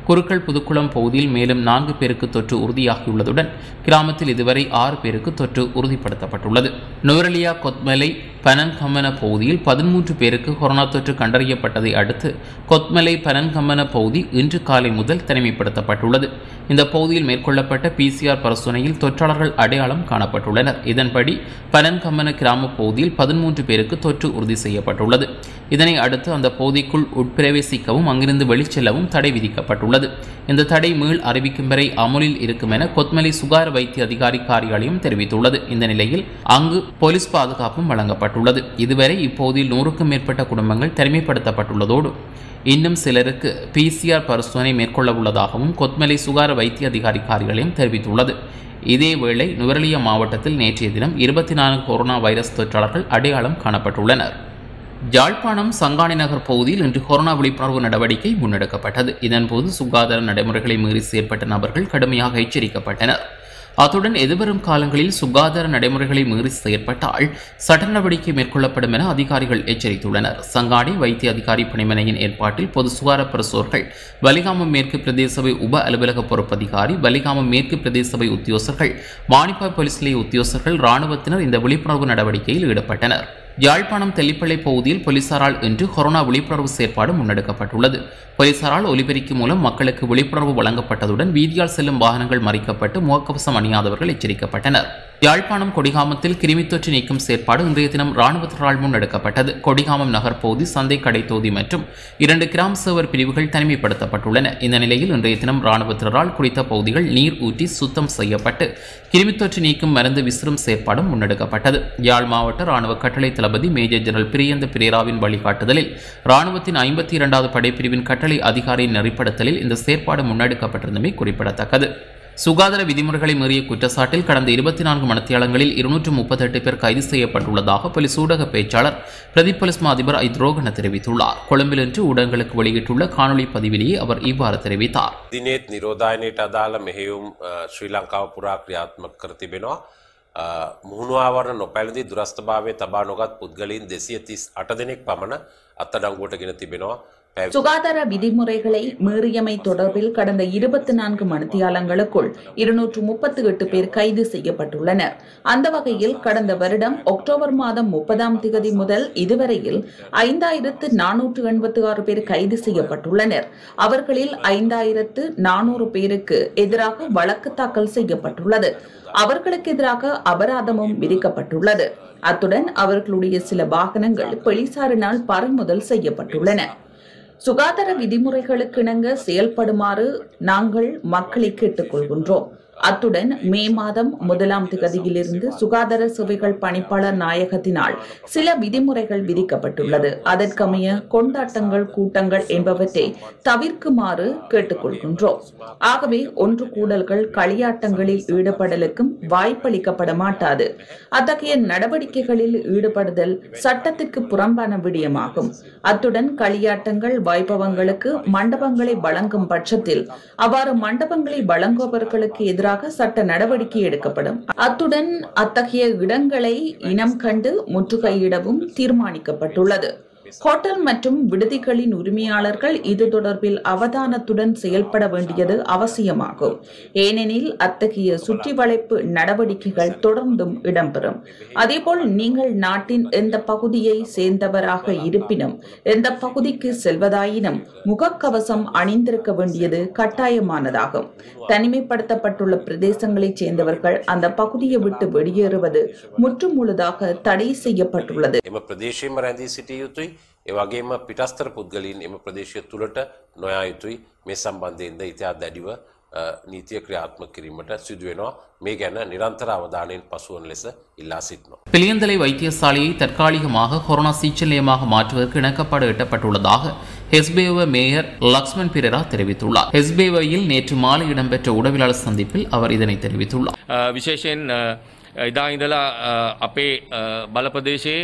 குருக்கள் புதுக்குளம் பகுதியில் மேலும் நான்கு பேருக்கு தொற்று உறுதியாகியுள்ளதுடன் கிராமத்தில் இதுவரை ஆறு பேருக்கு தொற்று உறுதிப்படுத்தப்பட்டுள்ளது நுவரலியா கொத்மலை பனன்கம்மன பகுதியில் பதிமூன்று பேருக்கு கொரோனா தொற்று கண்டறியப்பட்டதை அடுத்து கொத்மலை பனன்கம்மன பகுதி இன்று காலை முதல் தனிமைப்படுத்தப்பட்டுள்ளது இந்த பகுதியில் மேற்கொள்ளப்பட்ட பிசிஆர் பரிசோதனையில் தொற்றாளர்கள் அடையாளம் காணப்பட்டுள்ளனர் இதன்படி பனன்கம்மன கிராம பகுதியில் பதிமூன்று பேருக்கு தொற்று உறுதி செய்யப்பட்டுள்ளது இதனை அடுத்து அந்த பகுதிக்குள் உட்பிரவேசிக்கவும் அங்கிருந்து வெளிச்செல்லவும் தடை விதிக்கப்பட்டுள்ளது இந்த தடை மீள் அறிவிக்கும் வரை அமுலில் இருக்கும் என கொத்மலை சுகார வைத்திய அதிகாரி காரியாலயம் தெரிவித்துள்ளது இந்த நிலையில் அங்கு போலீஸ் பாதுகாப்பும் வழங்கப்பட்டுள்ளது இதுவரை இப்பகுதியில் நூறுக்கும் மேற்பட்ட குடும்பங்கள் தனிமைப்படுத்தப்பட்டுள்ளதோடு இன்னும் சிலருக்கு பிசிஆர் பரிசோதனை மேற்கொள்ள உள்ளதாகவும் கொத்மலை சுகார வைத்திய அதிகாரி காரியாலயம் தெரிவித்துள்ளது இதேவேளை நுவரெலியா மாவட்டத்தில் நேற்றைய தினம் இருபத்தி நான்கு கொரோனா வைரஸ் தொற்றாளர்கள் அடையாளம் காணப்பட்டுள்ளனர் யாழ்ப்பாணம் சங்கானை நகர் பகுதியில் இன்று கொரோனா விழிப்புணர்வு நடவடிக்கை முன்னெடுக்கப்பட்டது இதன்போது சுகாதார நடைமுறைகளை மீறி செயற்பட்ட நபர்கள் கடுமையாக எச்சரிக்கப்பட்டனர் அத்துடன் எதிர்வரும் காலங்களில் சுகாதார நடைமுறைகளை மீறி செயற்பட்டால் சட்ட நடவடிக்கை மேற்கொள்ளப்படும் என அதிகாரிகள் எச்சரித்துள்ளனர் சங்காடி வைத்திய அதிகாரி பணிமனையின் ஏற்பாட்டில் பொது சுகார பிரசோர்கள் வலிகாமம் மேற்கு பிரதேச சபை உப அலுவலக பொறுப்பதிகாரி வலிகாமம் மேற்கு பிரதேச சபை உத்தியோகர்கள் மானிப்பா போலீஸ் நிலைய உத்தியோகர்கள் இராணுவத்தினர் இந்த விழிப்புணர்வு நடவடிக்கையில் ஈடுபட்டனர் யாழ்ப்பாணம் தெல்லிப்பள்ளை பகுதியில் போலீசாரால் இன்று கொரோனா விழிப்புணர்வு செயற்பாடு முன்னெடுக்கப்பட்டுள்ளது போலீசாரால் ஒலிபெருக்கி மூலம் மக்களுக்கு விழிப்புணர்வு வழங்கப்பட்டதுடன் வீதியால் செல்லும் வாகனங்கள் மறிக்கப்பட்டு முகக்கவசம் அணியாதவர்கள் எச்சரிக்கப்பட்டனர் யாழ்ப்பாணம் கொடிகாமத்தில் கிருமித்தொற்று நீக்கும் செயற்பாடு இன்றைய தினம் இராணுவத்தினரால் முன்னெடுக்கப்பட்டது கொடிகாமம் நகர் பகுதி சந்தை கடை தொகுதி மற்றும் இரண்டு கிராம் சேவர் பிரிவுகள் தனிமைப்படுத்தப்பட்டுள்ளன இந்த நிலையில் இன்றைய தினம் இராணுவத்தினரால் குறித்த பகுதிகள் நீர் ஊற்றி சுத்தம் செய்யப்பட்டு கிருமித்தொற்று நீக்கும் மருந்து விசிறும் செயற்பாடும் முன்னெடுக்கப்பட்டது யாழ் மாவட்ட இராணுவ கட்டளை தளபதி மேஜர் ஜெனரல் பிரியந்த பிரேராவின் வழிகாட்டுதலில் இராணுவத்தின் ஐம்பத்தி இரண்டாவது படைப்பிரிவின் கட்டளை அதிகாரியின் நெறிப்படுத்தலில் இந்த செயற்பாடு முன்னெடுக்கப்பட்டிருந்தமை குறிப்பிடத்தக்கது சுகாதார விதிமுறைகளை மீறிய குற்றச்சாட்டில் கடந்த இருபத்தி நான்கு மணித்தியாலங்களில் இருநூற்று முப்பத்தெட்டு பேர் கைது செய்யப்பட்டுள்ளதாக போலீஸ் ஊடக பேச்சாளர் பிரதீப் போலீஸ் மா அதிபர் ஐத்ரோகன தெரிவித்துள்ளார் கொழும்பில் இன்று ஊடகங்களுக்கு வெளியிட்டுள்ள காணொலி பதிவிலேயே அவர் இவ்வாறு தெரிவித்தார் දිනෙත් නිරෝධායනයට අදාළ මෙහෙයුම් අ, ශ්‍රී ලංකාව පුරා ක්‍රියාත්මක කර තිබෙනවා. අ, මුහුණුවාවරණ නොපැළඳී දුරස්ථභාවය තබා නොගත් පුද්ගලීන් දෙසිය තිස් අට දෙනෙක් පමණ අත්තඩංගුවට ගෙන තිබෙනවා. පැවි- சுகாதார விதிமுறைகளை மீறியமை தொடர்பில் கடந்த இருபத்தி நான்கு மணித்தியாலங்களுக்குள் இருநூற்று முப்பத்தி எட்டு பேர் கைது செய்யப்பட்டுள்ளனர் அந்த வகையில் கடந்த வருடம் அக்டோபர் மாதம் முப்பதாம் தேதி முதல் இதுவரையில் ஐந்தாயிரத்து நானூற்று எண்பத்தி ஆறு பேர் கைது செய்யப்பட்டுள்ளனர் அவர்களில் ஐந்தாயிரத்து நானூறு பேருக்கு எதிராக வழக்கு தாக்கல் செய்யப்பட்டுள்ளது அவர்களுக்கு எதிராக அபராதமும் விதிக்கப்பட்டுள்ளது அத்துடன் அவர்களுடைய சில வாகனங்கள் போலீசாரினால் பறிமுதல் செய்யப்பட்டுள்ளன சுகாதார விதிமுறைகளுக்கு இணங்க செயல்படுமாறு நாங்கள் மக்களை கேட்டுக்கொள்கின்றோம் அத்துடன் மே மாதம் முதலாம் திகதியிலிருந்து சுகாதார சேவைகள் பணிப்பாளர் நாயகத்தினால் சில விதிமுறைகள் விதிக்கப்பட்டுள்ளது அதற்கமைய கொண்டாட்டங்கள் கூட்டங்கள் என்பவற்றை தவிர்க்குமாறு கேட்டுக்கொள்கின்றோம் ஆகவே ஒன்று கூடல்கள் களியாட்டங்களில் ஈடுபடலுக்கும் வாய்ப்பளிக்கப்பட மாட்டாது அத்தகைய நடவடிக்கைகளில் ஈடுபடுதல் சட்டத்திற்கு புறம்பான விடயமாகும் அத்துடன் களியாட்டங்கள் வைபவங்களுக்கு மண்டபங்களை வழங்கும் பட்சத்தில் அவ்வாறு மண்டபங்களை வழங்குபவர்களுக்கு எதிராக சட்ட நடவடிக்கை எடுக்கப்படும் அத்துடன் அத்தகைய இடங்களை இனம் கண்டு முற்றுகையிடவும் தீர்மானிக்கப்பட்டுள்ளது ஹோட்டல் மற்றும் விடுதிகளின் உரிமையாளர்கள் இது தொடர்பில் அவதானத்துடன் செயல்பட வேண்டியது அவசியமாகும் ஏனெனில் அத்தகைய சுற்றி வளைப்பு நடவடிக்கைகள் தொடர்ந்தும் இடம்பெறும் அதேபோல் நீங்கள் நாட்டின் எந்த பகுதியை சேர்ந்தவராக இருப்பினும் எந்த பகுதிக்கு செல்வதாயினும் முகக்கவசம் அணிந்திருக்க வேண்டியது கட்டாயமானதாகும் தனிமைப்படுத்தப்பட்டுள்ள பிரதேசங்களைச் சேர்ந்தவர்கள் அந்த பகுதியை விட்டு வெளியேறுவது முற்றுமுழுதாக தடை செய்யப்பட்டுள்ளது එම ප්‍රදේශයම රැඳී සිටිය යුතුයි ඒවගේම පිටස්තර පුද්ගලින් එම ප්‍රදේශය තුළට නොයා යුතුයි මේ සම්බන්ධයෙන්ද ඉතා දැඩිව අ, නීතිය ක්‍රියාත්මක කිරීමට සිදුවෙනවා මේ ගැන නිරන්තර අවධානයෙන් පසුවන ලෙස ඉල්ලා සිටිනවා. பிளியந்தலை வைத்தியசாலையை தற்காலிகமாக கொரோனா சிகிச்சை நிலையமாக மாற்றுவதற்கு இணக்கப்பாடு எட்டப்பட்டுள்ளதாக ஹெஸ்பேவ மேயர் லக்ஷ்மண் பிரேரா தெரிவித்துள்ளார் ஹெஸ்பேவையில் நேற்று மாலை இடம்பெற்ற உடவியலாளர் சந்திப்பில் அவர் இதனை தெரிவித்துள்ளார் අ, විශේෂයෙන් අ, එදා ඉඳලා අ, අපේ අ, බලපදේශයේ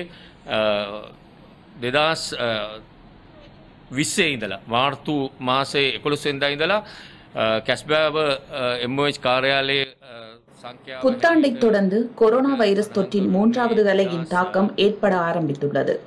දෙදස් විස්සේ ඉඳලා මාර්තු මාසේ එකොළොස්වෙන්දා ඉඳලා අ, කැස්බෑව එම්ෝච් කාර්යාලයේ අ, සංඛ්‍යාව புத்தாண்டைத் தொடர்ந்து கொரோனா வைரஸ் தொற்றின் மூன்றாவது அலையின் தாக்கம் ஏற்பட ஆரம்பித்துள்ளது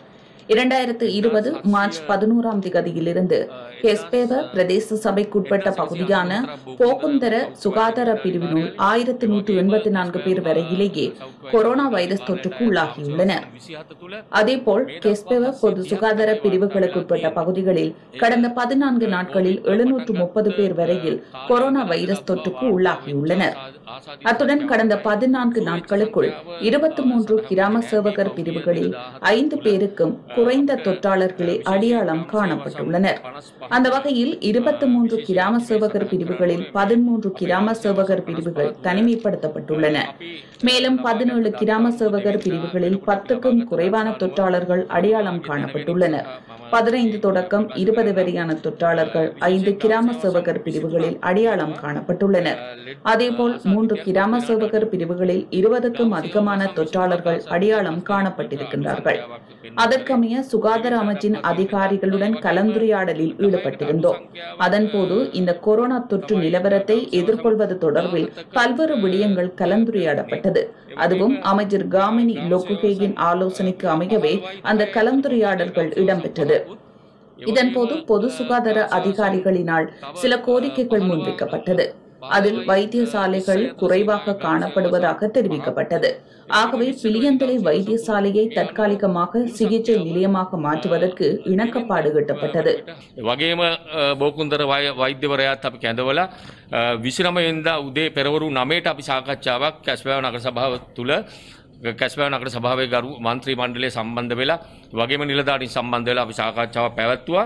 இரண்டாயிரத்து இருபது மார்ச் பதினோராம் திகதியிலிருந்து ஹெஸ்பேவ பிரதேச சபைக்குட்பட்ட பகுதியான போக்குந்தர சுகாதார பிரிவினுள் ஆயிரத்து நூற்று எண்பத்தி நான்கு பேர் வரையிலேயே கொரோனா வைரஸ் தொற்றுக்கு உள்ளாகியுள்ளனர் அதேபோல் கெஸ்பெவ பொது சுகாதார பிரிவுகளுக்குட்பட்ட பகுதிகளில் கடந்த பதினான்கு நாட்களில் எழுநூற்று முப்பது பேர் வரையில் கொரோனா வைரஸ் தொற்றுக்கு உள்ளாகியுள்ளனர் அத்துடன் கடந்த பதினான்கு நாட்களுக்குள் இருபத்தி மூன்று கிராம சேவகர் பிரிவுகளில் ஐந்து பேருக்கும் குறைந்த தொற்றாளர்களே அடையாளம் காணப்பட்டுள்ளனர் அந்த வகையில் இருபத்தி மூன்று கிராம சேவகர் பிரிவுகளில் பதிமூன்று கிராம சேவகர் பிரிவுகள் தனிமைப்படுத்தப்பட்டுள்ளன மேலும் பதினேழு கிராம சேவகர் பிரிவுகளில் பத்துக்கும் குறைவான தொற்றாளர்கள் அடையாளம் காணப்பட்டுள்ளனர் பதினைந்து தொடக்கம் இருபது வரையான தொற்றாளர்கள் ஐந்து கிராம சேவகர் பிரிவுகளில் அடையாளம் காணப்பட்டுள்ளனர் அதேபோல் மூன்று கிராம சேவகர் பிரிவுகளில் இருபதுக்கும் அதிகமான தொற்றாளர்கள் அடையாளம் காணப்பட்டிருக்கின்றார்கள் அதற்கமைய சுகாதார அமைச்சின் அதிகாரிகளுடன் கலந்துரையாடலில் ஈடுபட்டிருந்தோம் அதன்போது இந்த கொரோனா தொற்று நிலவரத்தை எதிர்கொள்வது தொடர்பில் பல்வேறு விடயங்கள் கலந்துரையாடப்பட்டது அதுவும் அமைச்சர் காமினி லோகுகேயின் ஆலோசனைக்கு அமையவே அந்த கலந்துரையாடல்கள் இடம்பெற்றது இதன்போது பொது சுகாதார அதிகாரிகளினால் சில கோரிக்கைகள் முன்வைக்கப்பட்டது அதில் வைத்தியசாலைகள் குறைவாக காணப்படுவதாக தெரிவிக்கப்பட்டது ஆகவே பிளியந்தலை வைத்தியசாலையை தற்காலிகமாக சிகிச்சை நிலையமாக மாற்றுவதற்கு இணக்கப்பாடு எட்டப்பட்டது වගේම බෝකුන්දර වෛද්‍යවරයාත් අපි කැඳවල විසිනමයෙන්ද උදේ පෙරවරු නමේට අපි සාකච්ඡාවක් කැස්පෑව නගර සභාව තුළ කැස්පෑව නගර සභාවේ ගරු මන්ත්‍රී මණ්ඩලය සම්බන්ධ වෙලා වගේම නිලධාරින් සම්බන්ධ වෙලා අපි සාකච්ඡාව පැවැත්තුවා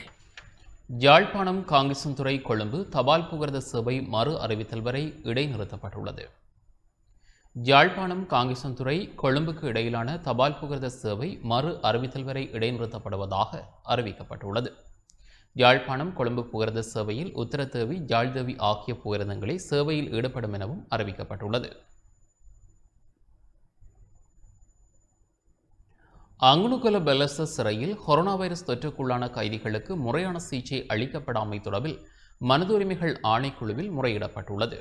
யாழ்ப்பாணம் காங்கிரசுந்துறை கொழும்பு தபால் புகர்த சேவை மறு அறிவித்தல் வரை இடைநிறுத்தப்பட்டுள்ளது யாழ்ப்பாணம் காங்கிரசுந்துறை கொழும்புக்கு இடையிலான தபால் புகர்த சேவை மறு அறிவித்தல் வரை இடைநிறுத்தப்படுவதாக அறிவிக்கப்பட்டுள்ளது யாழ்ப்பாணம் கொழும்பு புகர்த சேவையில் உத்தரத்தேவி யாழ்தேவி ஆகிய புகரதங்களே சேவையில் ஈடுபடும் எனவும் அறிவிக்கப்பட்டுள்ளது அங்குணுகுல பெலச சிறையில் கொரோனா வைரஸ் தொற்றுக்குள்ளான கைதிகளுக்கு முறையான சிகிச்சை அளிக்கப்படாமை தொடர்பில் மனித உரிமைகள் ஆணைக்குழுவில் முறையிடப்பட்டுள்ளது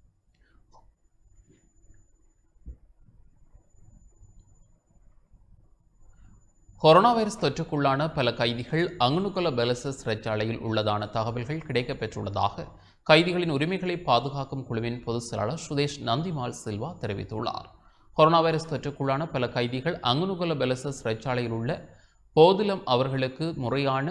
கொரோனா வைரஸ் தொற்றுக்குள்ளான பல கைதிகள் அங்குணுகுல பெலச சிறைச்சாலையில் உள்ளதான தகவல்கள் கிடைக்கப்பெற்றுள்ளதாக கைதிகளின் உரிமைகளை பாதுகாக்கும் குழுவின் பொதுச் செயலாளர் சுதேஷ் நந்திமால் சில்வா தெரிவித்துள்ளார் கொரோனா வைரஸ் தொற்றுக்குள்ளான பல கைதிகள் அங்குனுகுல பெலச சிறைச்சாலையில் உள்ள போதிலும் அவர்களுக்கு முறையான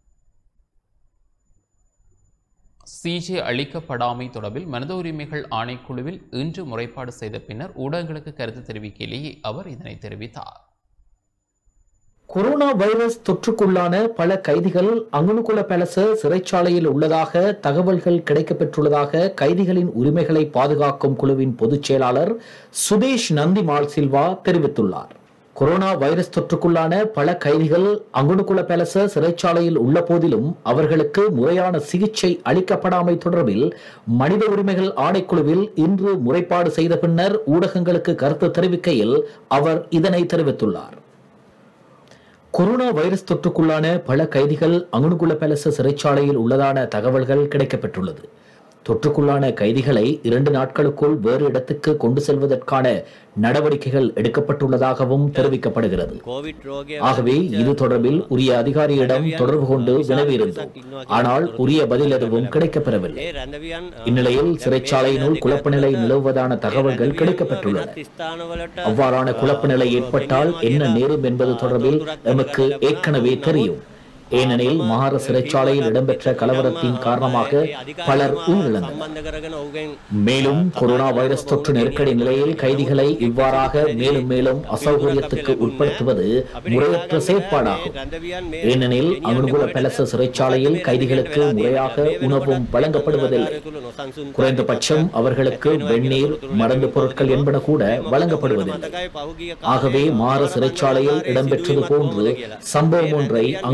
சிஜே அளிக்கப்படாமை தொடர்பில் மனித உரிமைகள் ஆணைக்குழுவில் இன்று முறைப்பாடு செய்த பின்னர் ஊடகங்களுக்கு கருத்து தெரிவிக்கையிலேயே அவர் இதனை தெரிவித்தார் கொரோனா வைரஸ் தொற்றுக்குள்ளான பல கைதிகள் அங்குனுகுல பெலச சிறைச்சாலையில் உள்ளதாக தகவல்கள் கிடைக்கப்பெற்றுள்ளதாக கைதிகளின் உரிமைகளை பாதுகாக்கும் குழுவின் பொதுச் செயலாளர் சுதேஷ் நந்திமால் சில்வா தெரிவித்துள்ளார் கொரோனா வைரஸ் தொற்றுக்குள்ளான பல கைதிகள் அங்குனுகுல பெலச சிறைச்சாலையில் உள்ள போதிலும் அவர்களுக்கு முறையான சிகிச்சை அளிக்கப்படாமை தொடர்பில் மனித உரிமைகள் ஆணைக்குழுவில் இன்று முறைப்பாடு செய்த பின்னர் ஊடகங்களுக்கு கருத்து தெரிவிக்கையில் அவர் இதனை தெரிவித்துள்ளார் கொரோனா வைரஸ் தொற்றுக்குள்ளான பல கைதிகள் அங்குணுகுல பேலச சிறைச்சாலையில் உள்ளதான தகவல்கள் கிடைக்கப்பெற்றுள்ளது தொற்றுக்குள்ளான கைதிகளை இரண்டு நாட்களுக்குள் வேறு இடத்துக்கு கொண்டு செல்வதற்கான நடவடிக்கைகள் எடுக்கப்பட்டுள்ளதாகவும் தெரிவிக்கப்படுகிறது ஆகவே இது தொடர்பில் உரிய அதிகாரியிடம் தொடர்பு கொண்டு வினவியிருந்தோம் ஆனால் உரிய பதில் எதுவும் கிடைக்கப்பெறவில்லை இந்நிலையில் சிறைச்சாலையினுள் குழப்ப நிலை நிலவுவதான தகவல்கள் கிடைக்கப்பெற்றுள்ளன அவ்வாறான குழப்ப நிலை ஏற்பட்டால் என்ன நேரும் என்பது தொடர்பில் எமக்கு ஏற்கனவே தெரியும் ஏனெனில் மகார சிறைச்சாலையில் இடம்பெற்ற கலவரத்தின் காரணமாக பலர் உயிரிழந்தனர் மேலும் கொரோனா வைரஸ் தொற்று நெருக்கடி நிலையில் கைதிகளை இவ்வாறாக மேலும் மேலும் அசௌகரியத்துக்கு உட்படுத்துவது முறையற்ற செயற்பாடாகும் ஏனெனில் அங்குகுல பெலச சிறைச்சாலையில் கைதிகளுக்கு முறையாக உணவும் வழங்கப்படுவதில்லை குறைந்தபட்சம் அவர்களுக்கு வெந்நீர் மருந்து பொருட்கள் என்பன கூட வழங்கப்படுவதில்லை ஆகவே மாற சிறைச்சாலையில் இடம்பெற்றது போன்று சம்பவம் ஒன்றை அங்குமுல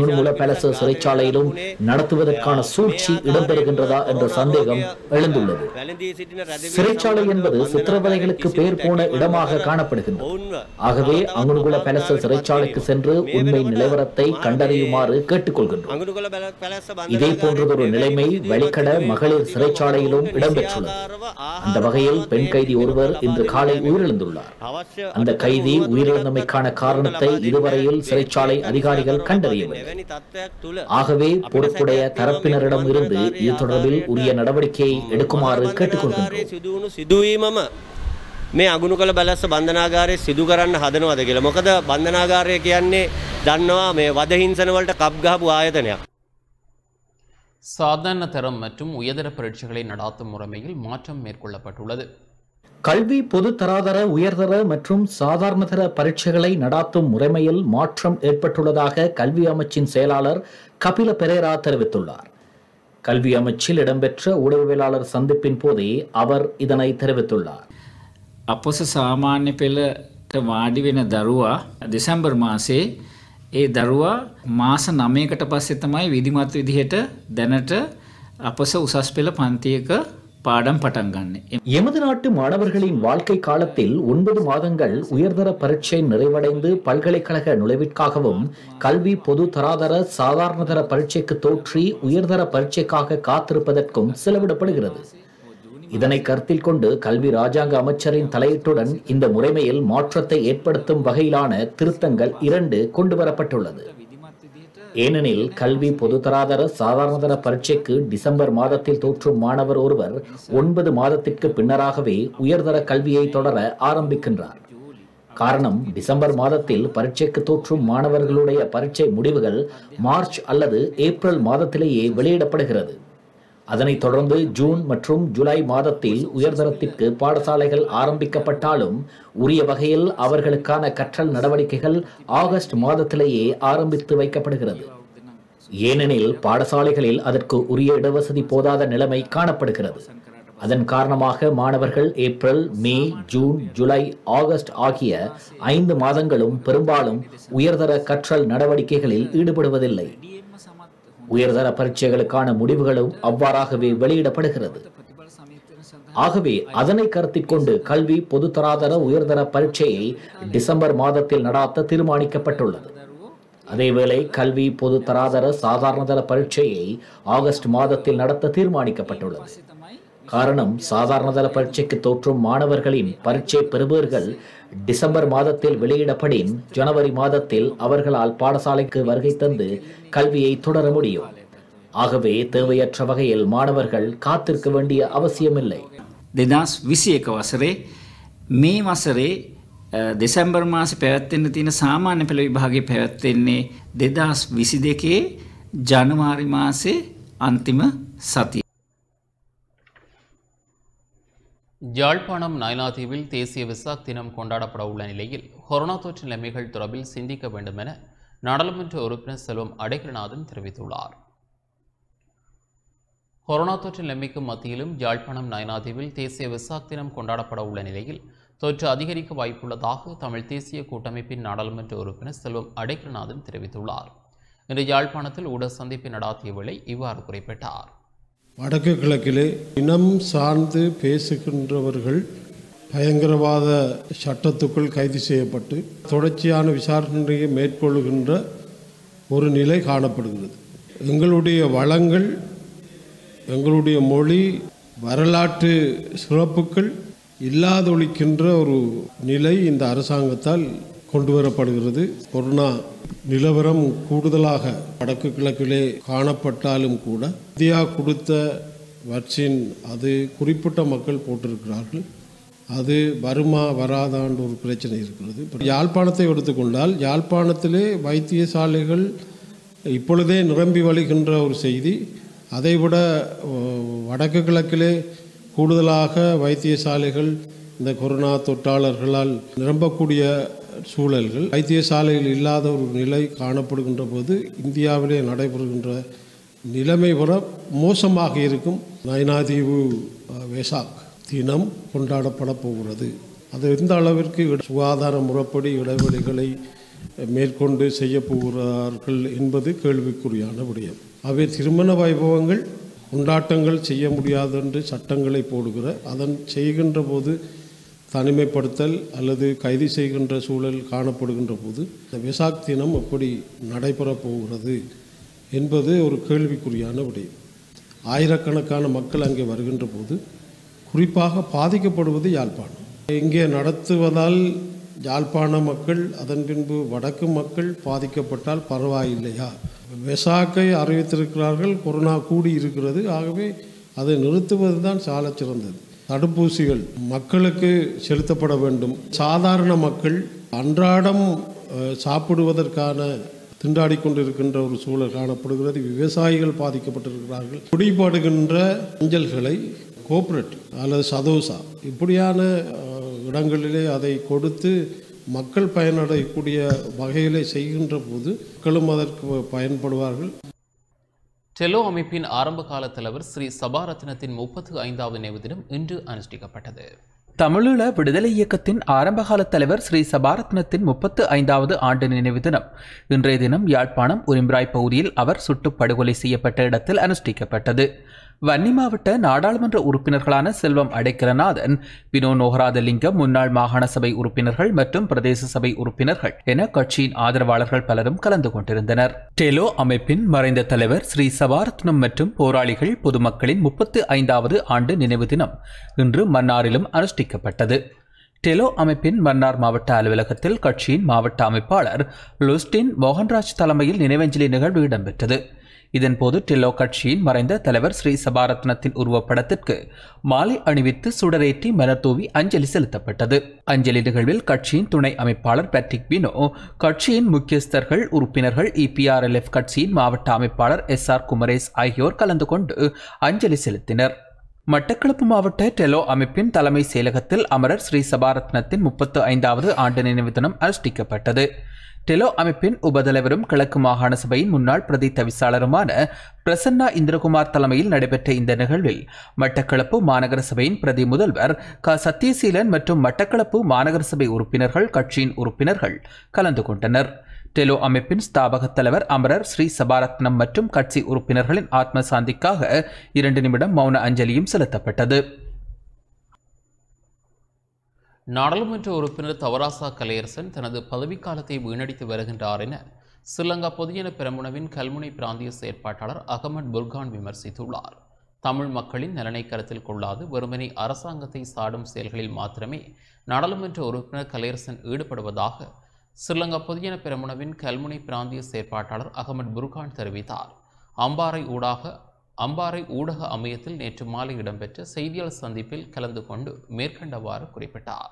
பேலச சிறைச்சாலையிலும் நடத்துவதற்கான சூழ்ச்சி இடம்பெறுகின்றதா என்ற சந்தேகம் எழுந்துள்ளது சிறைச்சாலை என்பது சித்திரவதைகளுக்கு பெயர் போன இடமாக காணப்படுகின்றது ஆகவே அங்குனுகுல பேலச சிறைச்சாலைக்கு சென்று உண்மை நிலவரத்தை கண்டறியுமாறு கேட்டுக்கொள்கின்றோம் இதே போன்றதொரு நிலைமை வெளிக்கட மகளிர் சிறைச்சாலையிலும் இடம்பெற்றுள்ளது அந்த வகையில் பெண் கைதி ஒருவர் இன்று காலை உயிரிழந்துள்ளார் அந்த கைதி உயிரிழந்தமைக்கான காரணத்தை இதுவரையில் சிறைச்சாலை அதிகாரிகள் கண்டறியவில்லை ஆகவே பொறுப்புடைய தரப்பினரிடம் இருந்து இது தொடர்பில் உரிய நடவடிக்கையை எடுக்குமாறு கேட்டுக்கொள்கின்றோம் සිදුවුණු සිදුවීමම මේ අගුණු කළ බැලස්ස බන්ධනාගාරය සිදු කරන්න හදනවද කියලා. මොකද බන්ධනාගාරය කියන්නේ දන්නවා මේ වදහිංසනවලට කප් ගහපු ආයතනයක්. சாதாரண தரம் மற்றும் உயர்தர பரீட்சைகளை நடாத்தும் முறைமையில் மாற்றம் மேற்கொள்ளப்பட்டுள்ளது கல்வி பொது தராதர உயர்தர மற்றும் சாதாரணதர பரீட்சைகளை நடாத்தும் முறைமையில் மாற்றம் ஏற்பட்டுள்ளதாக கல்வி அமைச்சின் செயலாளர் கபில பெரேரா தெரிவித்துள்ளார் கல்வி அமைச்சில் இடம்பெற்ற ஊடகவியலாளர் சந்திப்பின் போதே அவர் இதனை தெரிவித்துள்ளார் අපොස සාමාන්‍ය පෙළට වාඩි වෙන දරුවා දෙසැම්බර් මාසේ ඒ දරුවා මාස නමයකට පස්සෙ තමයි විදිමත් විදිහට දැනට අපොස උසස් පෙළ පන්තියක පාඩම් පටන් ගන්න. எமது நாட்டு மாணவர்களின் வாழ்க்கை காலத்தில் ஒன்பது மாதங்கள் உயர்தர பரீட்சை நிறைவடைந்து பல்கலைக்கழக நுழைவிற்காகவும் கல்வி பொது தராதர சாதாரணதர பரீட்சைக்கு தோற்றி உயர்தர பரீட்சைக்காக காத்திருப்பதற்கும் செலவிடப்படுகிறது இதனை கருத்தில் கொண்டு கல்வி ராஜாங்க அமைச்சரின் தலையீட்டுடன் இந்த முறைமையில் மாற்றத்தை ஏற்படுத்தும் வகையிலான திருத்தங்கள் இரண்டு கொண்டு வரப்பட்டுள்ளது ஏனெனில் கல்வி பொதுதராதர சாதாரணதர பரீட்சைக்கு டிசம்பர் மாதத்தில் தோற்றும் மாணவர் ஒருவர் ஒன்பது மாதத்திற்கு பின்னராகவே உயர்தர கல்வியை தொடர ஆரம்பிக்கின்றார் காரணம் டிசம்பர் மாதத்தில் பரீட்சைக்கு தோற்றும் மாணவர்களுடைய பரீட்சை முடிவுகள் மார்ச் அல்லது ஏப்ரல் மாதத்திலேயே வெளியிடப்படுகிறது அதனைத் தொடர்ந்து ஜூன் மற்றும் ஜூலை மாதத்தில் உயர்தரத்திற்கு பாடசாலைகள் ஆரம்பிக்கப்பட்டாலும் உரிய வகையில் அவர்களுக்கான கற்றல் நடவடிக்கைகள் ஆகஸ்ட் மாதத்திலேயே ஆரம்பித்து வைக்கப்படுகிறது ஏனெனில் பாடசாலைகளில் அதற்கு உரிய இடவசதி போதாத நிலைமை காணப்படுகிறது அதன் காரணமாக மாணவர்கள் April May June July August ஆகிய ஐந்து மாதங்களும் பெரும்பாலும் உயர்தர கற்றல் நடவடிக்கைகளில் ஈடுபடுவதில்லை உயர்தர பரீட்சைகளுக்கான முடிவுகளும் அவ்வாறாகவே வெளியிடப்படுகிறது ஆகவே அதனை கருத்தில் கொண்டு கல்வி பொதுத்தராதர உயர்தர பரீட்சையை டிசம்பர் மாதத்தில் நடாத்த தீர்மானிக்கப்பட்டுள்ளது அதேவேளை கல்வி பொது தராதர சாதாரணதர பரீட்சையை ஆகஸ்ட் மாதத்தில் நடத்த தீர்மானிக்கப்பட்டுள்ளது காரணம் சாதாரணதர பரீட்சைக்கு தோற்றும் மாணவர்களின் பரீட்சை பெறுபவர்கள் டிசம்பர் மாதத்தில் வெளியிடப்படின் ஜனவரி மாதத்தில் அவர்களால் பாடசாலைக்கு வருகை தந்து கல்வியை தொடர முடியும் ஆகவே தேவையற்ற வகையில் மாணவர்கள் காத்திருக்க வேண்டிய அவசியமில்லை දෙදස් විසි එක වසරේ මේ වසරේ දෙසැම්බර් මාස පැවැත්වෙන්න තියෙන සාමාන්‍ය පෙළ විභාගේ පැවැත්වෙන්නේ දෙදස් විසි දෙකේ ජනවාරි මාසේ අන්තිම සතිය. யாழ்ப்பாணம் நயனாதீவில் தேசிய விசாக் தினம் கொண்டாடப்பட உள்ள நிலையில் கொரோனா தொற்று நிலைமைகள் தொடர்பில் சிந்திக்க வேண்டும் என நாடாளுமன்ற உறுப்பினர் செல்வம் அடைக்கலநாதன் தெரிவித்துள்ளார் கொரோனா தொற்று நிலைமைக்கு மத்தியிலும் யாழ்ப்பாணம் நயனாதீவில் தேசிய விசாக் தினம் கொண்டாடப்பட உள்ள நிலையில் தொற்று அதிகரிக்க வாய்ப்புள்ளதாக தமிழ் தேசிய கூட்டமைப்பின் நாடாளுமன்ற உறுப்பினர் செல்வம் அடைக்கலநாதன் தெரிவித்துள்ளார் இன்று யாழ்ப்பாணத்தில் ஊடக சந்திப்பை நடாத்திய வேளை இவ்வாறு குறிப்பிட்டார் வடக்கு கிழக்கிலே இனம் சார்ந்து பேசுகின்றவர்கள் பயங்கரவாத சட்டத்துக்குள் கைது செய்யப்பட்டு தொடர்ச்சியான விசாரணையை மேற்கொள்கின்ற ஒரு நிலை காணப்படுகிறது எங்களுடைய வளங்கள் எங்களுடைய மொழி வரலாற்று சிறப்புகள் இல்லாதொழிக்கின்ற ஒரு நிலை இந்த அரசாங்கத்தால் கொண்டு வரப்படுகிறது கொரோனா நிலவரம் கூடுதலாக வடக்கு கிழக்கிலே காணப்பட்டாலும் கூட இந்தியா கொடுத்த வேக்சின் அது குறிப்பிட்ட மக்கள் போட்டிருக்கிறார்கள் அது வருமா வராதான்ற ஒரு பிரச்சனை இருக்கிறது இப்போ யாழ்ப்பாணத்தை எடுத்துக்கொண்டால் யாழ்ப்பாணத்திலே வைத்தியசாலைகள் இப்பொழுதே நிரம்பி வழிகின்ற ஒரு செய்தி அதைவிட வடக்கு கிழக்கிலே கூடுதலாக வைத்தியசாலைகள் இந்த கொரோனா தொற்றாளர்களால் நிரம்பக்கூடிய சூழல்கள் வைத்தியசாலையில் இல்லாத ஒரு நிலை காணப்படுகின்ற போது இந்தியாவிலே நடைபெறுகின்ற நிலைமை வர மோசமாக இருக்கும் நயனாதீவு வேசாக் தினம் கொண்டாடப்பட போகிறது அது எந்த அளவிற்கு சுகாதார முறைப்படி இடைவெளிகளை மேற்கொண்டு செய்ய போகிறார்கள் என்பது கேள்விக்குறியான விடயம் அவை திருமண வைபவங்கள் கொண்டாட்டங்கள் செய்ய முடியாது என்று சட்டங்களை போடுகிற அதன் செய்கின்ற போது தனிமைப்படுத்தல் அல்லது கைது செய்கின்ற சூழல் காணப்படுகின்ற போது இந்த வெசாக் தினம் எப்படி நடைபெறப் போகிறது என்பது ஒரு கேள்விக்குறியான விடயம் ஆயிரக்கணக்கான மக்கள் அங்கே வருகின்ற போது குறிப்பாக பாதிக்கப்படுவது யாழ்ப்பாணம் இங்கே நடத்துவதால் யாழ்ப்பாண மக்கள் அதன் பின்பு வடக்கு மக்கள் பாதிக்கப்பட்டால் பரவாயில்லையா வெசாக்கை அறிவித்திருக்கிறார்கள் கொரோனா கூடி இருக்கிறது ஆகவே அதை நிறுத்துவது தான் சாலச் சிறந்தது தடுப்பூசிகள் மக்களுக்கு செலுத்தப்பட வேண்டும் சாதாரண மக்கள் அன்றாடம் அஹ், சாப்பிடுவதற்கான திண்டாடி கொண்டிருக்கின்ற ஒரு சூழல் காணப்படுகிறது விவசாயிகள் பாதிக்கப்பட்டிருக்கிறார்கள் குடிபடுகின்ற அஞ்சல்களை கோஆப்ரேட் அல்லது சதோசா இப்படியான அஹ், இடங்களிலே அதை கொடுத்து மக்கள் பயனடையக்கூடிய வகையிலே செய்கின்ற போது மக்களும் அதற்கு பயன்படுவார்கள் டெலோ அமைப்பின் ஆரம்பகால தலைவர் ஸ்ரீ சபாரத்னத்தின் முப்பத்து ஐந்தாவது நினைவு தினம் இன்று அனுஷ்டிக்கப்பட்டது தமிழீழ விடுதலை இயக்கத்தின் ஆரம்பகால தலைவர் ஸ்ரீ சபாரத்னத்தின் முப்பத்து ஐந்தாவது ஆண்டு நினைவு தினம் இன்றைய தினம் யாழ்ப்பாணம் உரிம்பிராய் பகுதியில் அவர் சுட்டுப் படுகொலை செய்யப்பட்ட இடத்தில் அனுஷ்டிக்கப்பட்டது வன்னி மாவட்ட நாடாளுமன்ற உறுப்பினர்களான செல்வம் அடைக்கலநாதன் வினோ நோகராதலிங்கம் முன்னாள் மாகாண சபை உறுப்பினர்கள் மற்றும் பிரதேச சபை உறுப்பினர்கள் என கட்சியின் ஆதரவாளர்கள் பலரும் கலந்து கொண்டிருந்தனர் டெலோ அமைப்பின் மறைந்த தலைவர் ஸ்ரீ சபாரத்னம் மற்றும் போராளிகள் பொதுமக்களின் முப்பத்து ஐந்தாவது ஆண்டு நினைவு தினம் இன்று மன்னாரிலும் அனுஷ்டிக்கப்பட்டது டெலோ அமைப்பின் மன்னார் மாவட்ட அலுவலகத்தில் கட்சியின் மாவட்ட அமைப்பாளர் லுஸ்டின் மோகன்ராஜ் தலைமையில் நினைவஞ்சலி நிகழ்வு இடம்பெற்றது இதன்போது டெல்லோ கட்சியின் மறைந்த தலைவர் ஸ்ரீ சபாரத்னத்தின் உருவப்படத்திற்கு மாலை அணிவித்து சுடரேற்றி மலர் தூவி அஞ்சலி செலுத்தப்பட்டது அஞ்சலி நிகழ்வில் கட்சியின் துணை அமைப்பாளர் பேட்ரிக் பினோ கட்சியின் முக்கியஸ்தர்கள் உறுப்பினர்கள் இபிஆர்எல்எஃப் கட்சியின் மாவட்ட அமைப்பாளர் எஸ் ஆர் குமரேஸ் ஆகியோர் கலந்து கொண்டு அஞ்சலி செலுத்தினர் மட்டக்களப்பு மாவட்ட டெலோ அமைப்பின் தலைமை செயலகத்தில் அமரர் ஸ்ரீ சபாரத்னத்தின் முப்பத்து ஐந்தாவது ஆண்டு நினைவு தினம் அனுஷ்டிக்கப்பட்டது டெலோ அமைப்பின் உபதலைவரும் கிழக்கு மாகாண சபையின் முன்னாள் பிரதி தவிசாளருமான பிரசன்னா இந்திரகுமார் தலைமையில் நடைபெற்ற இந்த நிகழ்வில் மட்டக்களப்பு மாநகர சபையின் பிரதி முதல்வர் க சத்யசீலன் மற்றும் மட்டக்களப்பு மாநகர சபை உறுப்பினர்கள் கட்சியின் உறுப்பினர்கள் கலந்து கொண்டனர் டெலோ அமைப்பின் ஸ்தாபக தலைவர் அமரர் ஸ்ரீ சபாரத்னம் மற்றும் கட்சி உறுப்பினர்களின் ஆத்ம சாந்திக்காக இரண்டு நிமிடம் மௌன அஞ்சலியும் செலுத்தப்பட்டது நாடாளுமன்ற உறுப்பினர் தவராசா கலையரசன் தனது பதவிக்காலத்தை வீணடித்து வருகின்றார் என ஸ்ரீலங்கா பொதுஜன பெரமுனவின் கல்முனை பிராந்திய செயற்பாட்டாளர் அகமட் புர்கான் விமர்சித்துள்ளார் தமிழ் மக்களின் நலனை கருத்தில் கொள்ளாது வெறுமனே அரசாங்கத்தை சாடும் செயல்களில் மாத்திரமே நாடாளுமன்ற உறுப்பினர் கலையரசன் ஈடுபடுவதாக ஸ்ரீலங்கா பொதுஜன பெரமுனவின் கல்முனை பிராந்திய செயற்பாட்டாளர் அகமட் புர்கான் தெரிவித்தார் அம்பாறை ஊடாக அம்பாறை ஊடக அமையத்தில் நேற்று மாலை இடம்பெற்ற செய்தியாளர் சந்திப்பில் கலந்து கொண்டு மேற்கண்டவாறு குறிப்பிட்டார்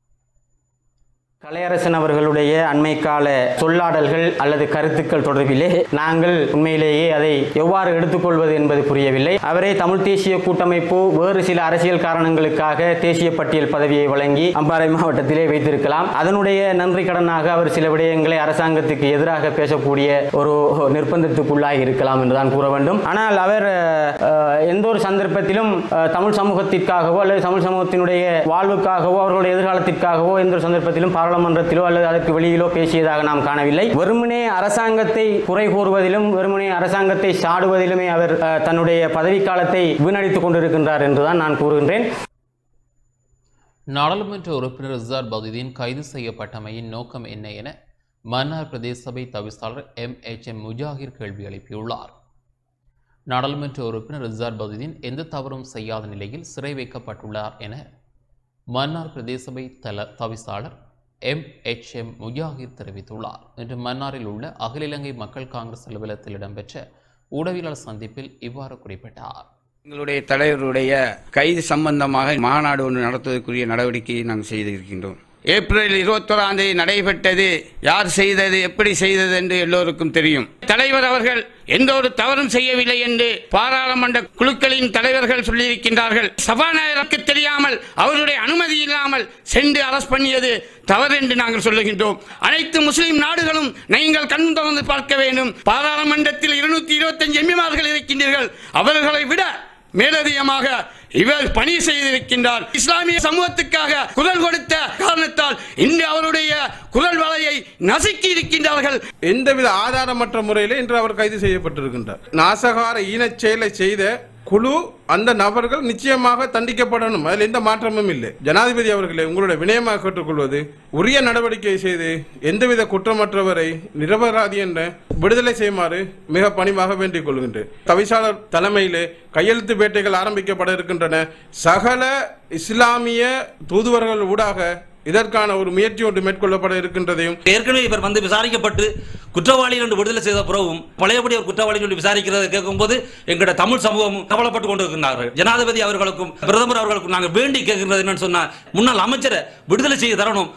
கலையரசன் அவர்களுடைய அண்மைக்கால சொல்லாடல்கள் அல்லது கருத்துக்கள் தொடர்பிலே நாங்கள் உண்மையிலேயே அதை எவ்வாறு எடுத்துக்கொள்வது என்பது புரியவில்லை அவரே தமிழ் தேசிய கூட்டமைப்பு வேறு சில அரசியல் காரணங்களுக்காக தேசிய பட்டியல் பதவியை வழங்கி அம்பாறை மாவட்டத்திலே வைத்திருக்கலாம் அதனுடைய நன்றி கடனாக அவர் சில விடயங்களை அரசாங்கத்துக்கு எதிராக பேசக்கூடிய ஒரு நிர்பந்தத்துக்குள்ளாகி இருக்கலாம் என்றுதான் கூற வேண்டும் ஆனால் அவர் அஹ், எந்த ஒரு சந்தர்ப்பத்திலும் அஹ், தமிழ் சமூகத்திற்காகவோ அல்லது தமிழ் சமூகத்தினுடைய வாழ்வுக்காகவோ அவர்களுடைய எதிர்காலத்திற்காகவோ எந்த ஒரு சந்தர்ப்பத்திலும் பாராளுமன்றத்திலோ அல்லது அதற்கு வெளியிலோ பேசியதாக நாம் காணவில்லை வெறுமனே அரசாங்கத்தை குறை கூறுவதிலும் வெறுமனே அரசாங்கத்தை சாடுவதிலுமே அவர் அஹ், தன்னுடைய பதவிக்காலத்தை வீணடித்துக் கொண்டிருக்கின்றார் என்றுதான் நான் கூறுகின்றேன் நாடாளுமன்ற உறுப்பினர் ரிசார் பதுதீன் கைது செய்யப்பட்டமையின் நோக்கம் என்ன என மன்னார் பிரதேச சபை தவிசாளர் எம் எச் எம் முஜாகிர் கேள்வி எழுப்பியுள்ளார் நாடாளுமன்ற உறுப்பினர் ரிசார் பதுதீன் எந்த தவறும் செய்யாத நிலையில் சிறை வைக்கப்பட்டுள்ளார் என மன்னார் பிரதேச சபை தல தவிசாளர் எம் எச் எம் முஜாகிர் தெரிவித்துள்ளார் இன்று மன்னாரில் உள்ள அகில இலங்கை மக்கள் காங்கிரஸ் அலுவலகத்தில் இடம்பெற்ற ஊடகவியலாளர் சந்திப்பில் இவ்வாறு குறிப்பிட்டார் எங்களுடைய தலைவருடைய கைது சம்பந்தமாக மாநாடு ஒன்று நடத்துவதற்குரிய நடவடிக்கையை நாங்கள் செய்திருக்கின்றோம் ஏப்ரல் இருபத்தோராம் தேதி நடைபெற்றது யார் செய்தது எப்படி செய்தது என்று எல்லோருக்கும் தெரியும் தலைவர் அவர்கள் எந்த ஒரு தவறும் செய்யவில்லை என்று பாராளுமன்ற குழுக்களின் தலைவர்கள் சொல்லியிருக்கின்றார்கள் சபாநாயகருக்கு தெரியாமல் அவருடைய அனுமதி இல்லாமல் சென்று அரஸ்ட் பண்ணியது தவறு என்று நாங்கள் சொல்லுகின்றோம் அனைத்து முஸ்லிம் நாடுகளும் நீங்கள் கண் திறந்து பார்க்க வேண்டும் பாராளுமன்றத்தில் இருநூத்தி இருபத்தஞ்சு எம்பிமார்கள் இருக்கின்றீர்கள் அவர்களை விட மேலதிகமாக இவர் பணி செய்திருக்கின்றார் இஸ்லாமிய சமூகத்துக்காக குரல் கொடுத்த காரணத்தால் இன்று அவருடைய குரல் வலையை நசுக்கி இருக்கின்றார்கள் எந்தவித ஆதாரமற்ற முறையில் இன்று அவர் கைது செய்யப்பட்டிருக்கின்றார் நாசகார ஈனச் செயலை செய்த குழு அந்த நபர்கள் நிச்சயமாக தண்டிக்கப்படணும் அதில் எந்த மாற்றமும் இல்லை ஜனாதிபதி அவர்களே உங்களுடைய வினயமாக கேட்டுக்கொள்வது உரிய நடவடிக்கை செய்து எந்தவித குற்றமற்றவரை நிரபராதி என்ற விடுதலை செய்யுமாறு மிக பணிவாக வேண்டிக் கொள்கின்றேன் தவிசாளர் தலைமையிலே கையெழுத்து பேட்டைகள் ஆரம்பிக்கப்பட இருக்கின்றன சகல இஸ்லாமிய தூதுவர்கள் ஊடாக இதற்கான ஒரு முயற்சி ஒன்று மேற்கொள்ளப்பட இருக்கின்றதையும் ஏற்கனவே இவர் வந்து விசாரிக்கப்பட்டு குற்றவாளி என்று விடுதலை செய்த பிறகும் பழையபடி ஒரு குற்றவாளி சொல்லி விசாரிக்கிறதை கேட்கும்போது எங்களோட தமிழ் சமூகம் கவலைப்பட்டு கொண்டிருக்கிறார்கள் ஜனாதிபதி அவர்களுக்கும் பிரதமர் அவர்களுக்கும் நாங்கள் வேண்டி கேட்கின்றது என்னன்னு சொன்னா முன்னாள் அமைச்சரை விடுதலை செய்ய தரணும்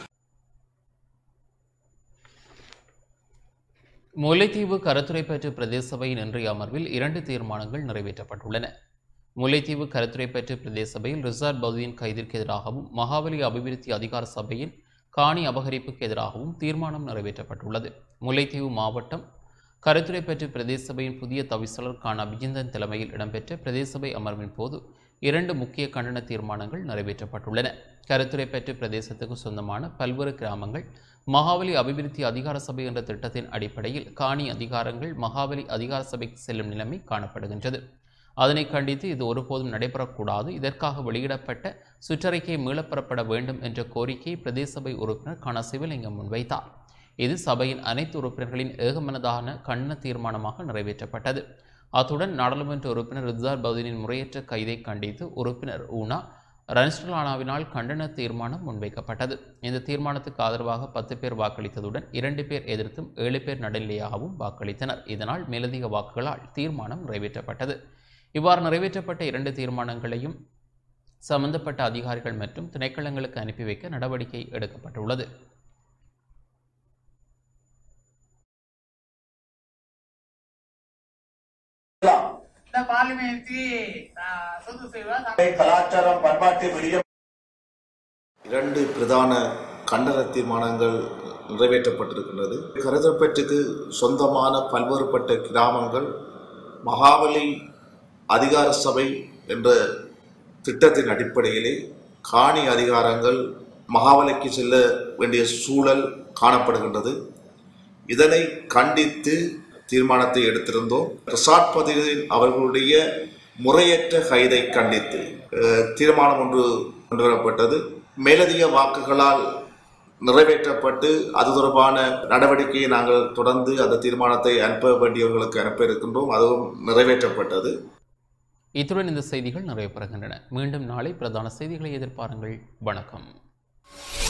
முல்லைத்தீவு கருத்துரைப்பற்று பிரதேச சபையின் இன்றைய அமர்வில் இரண்டு தீர்மானங்கள் நிறைவேற்றப்பட்டுள்ளன முல்லைத்தீவு கருத்துரைப்பற்று பிரதேச சபையில் ரிசார்ட் பகுதியின் கைதிற்கு எதிராகவும் மகாபலி அபிவிருத்தி அதிகார சபையின் காணி அபகரிப்புக்கு எதிராகவும் தீர்மானம் நிறைவேற்றப்பட்டுள்ளது முல்லைத்தீவு மாவட்டம் கருத்துரைப்பற்று பிரதேச சபையின் புதிய தவிசாளர் கான அபிஜிந்தன் தலைமையில் இடம்பெற்ற பிரதேச சபை அமர்வின் போது இரண்டு முக்கிய கண்டன தீர்மானங்கள் நிறைவேற்றப்பட்டுள்ளன கருத்துரைப்பற்று பிரதேசத்துக்கு சொந்தமான பல்வேறு கிராமங்கள் மகாபலி அபிவிருத்தி அதிகார சபை என்ற திட்டத்தின் அடிப்படையில் காணி அதிகாரங்கள் மகாபலி அதிகார சபைக்கு செல்லும் நிலைமை காணப்படுகின்றது அதனை கண்டித்து இது ஒருபோதும் நடைபெறக்கூடாது இதற்காக வெளியிடப்பட்ட சுற்றறிக்கை மீளப்பெறப்பட வேண்டும் என்ற கோரிக்கையை பிரதேச சபை உறுப்பினர் கன சிவலிங்கம் முன்வைத்தார் இது சபையின் அனைத்து உறுப்பினர்களின் ஏகமனதான கண்ண தீர்மானமாக நிறைவேற்றப்பட்டது அத்துடன் நாடாளுமன்ற உறுப்பினர் ரிசார் பவுதீனின் முறையற்ற கைதை கண்டித்து உறுப்பினர் ஊனா ரனிஸ்டலானாவினால் கண்டன தீர்மானம் முன்வைக்கப்பட்டது இந்த தீர்மானத்துக்கு ஆதரவாக பத்து பேர் வாக்களித்ததுடன் இரண்டு பேர் எதிர்த்தும் ஏழு பேர் நடுநிலையாகவும் வாக்களித்தனர் இதனால் மேலதிக வாக்குகளால் தீர்மானம் நிறைவேற்றப்பட்டது இவ்வாறு நிறைவேற்றப்பட்ட இரண்டு தீர்மானங்களையும் சம்பந்தப்பட்ட அதிகாரிகள் மற்றும் திணைக்களங்களுக்கு அனுப்பி வைக்க நடவடிக்கை எடுக்கப்பட்டுள்ளது கலாச்சாரம் பண்பாட்டு விடியம் இரண்டு பிரதான கண்டன தீர்மானங்கள் நிறைவேற்றப்பட்டிருக்கின்றது கருதப்பட்டுக்கு சொந்தமான பல்வேறுபட்ட கிராமங்கள் மகாபலி அதிகார சபை என்ற திட்டத்தின் அடிப்படையிலே காணி அதிகாரங்கள் மகாபலிக்கு செல்ல வேண்டிய சூழல் காணப்படுகின்றது இதனை கண்டித்து தீர்மானத்தை எடுத்திருந்தோம் ரிசார்ட் பதிலில் அவர்களுடைய முறையற்ற கைதை கண்டித்து அஹ், தீர்மானம் ஒன்று கொண்டு வரப்பட்டது மேலதிக வாக்குகளால் நிறைவேற்றப்பட்டு அது தொடர்பான நடவடிக்கையை நாங்கள் தொடர்ந்து அந்த தீர்மானத்தை அனுப்ப வேண்டியவர்களுக்கு அனுப்ப இருக்கின்றோம் அதுவும் நிறைவேற்றப்பட்டது இத்துடன் இந்த செய்திகள் நிறைவு பெறுகின்றன மீண்டும் நாளை பிரதான செய்திகளை எதிர்பாருங்கள் வணக்கம்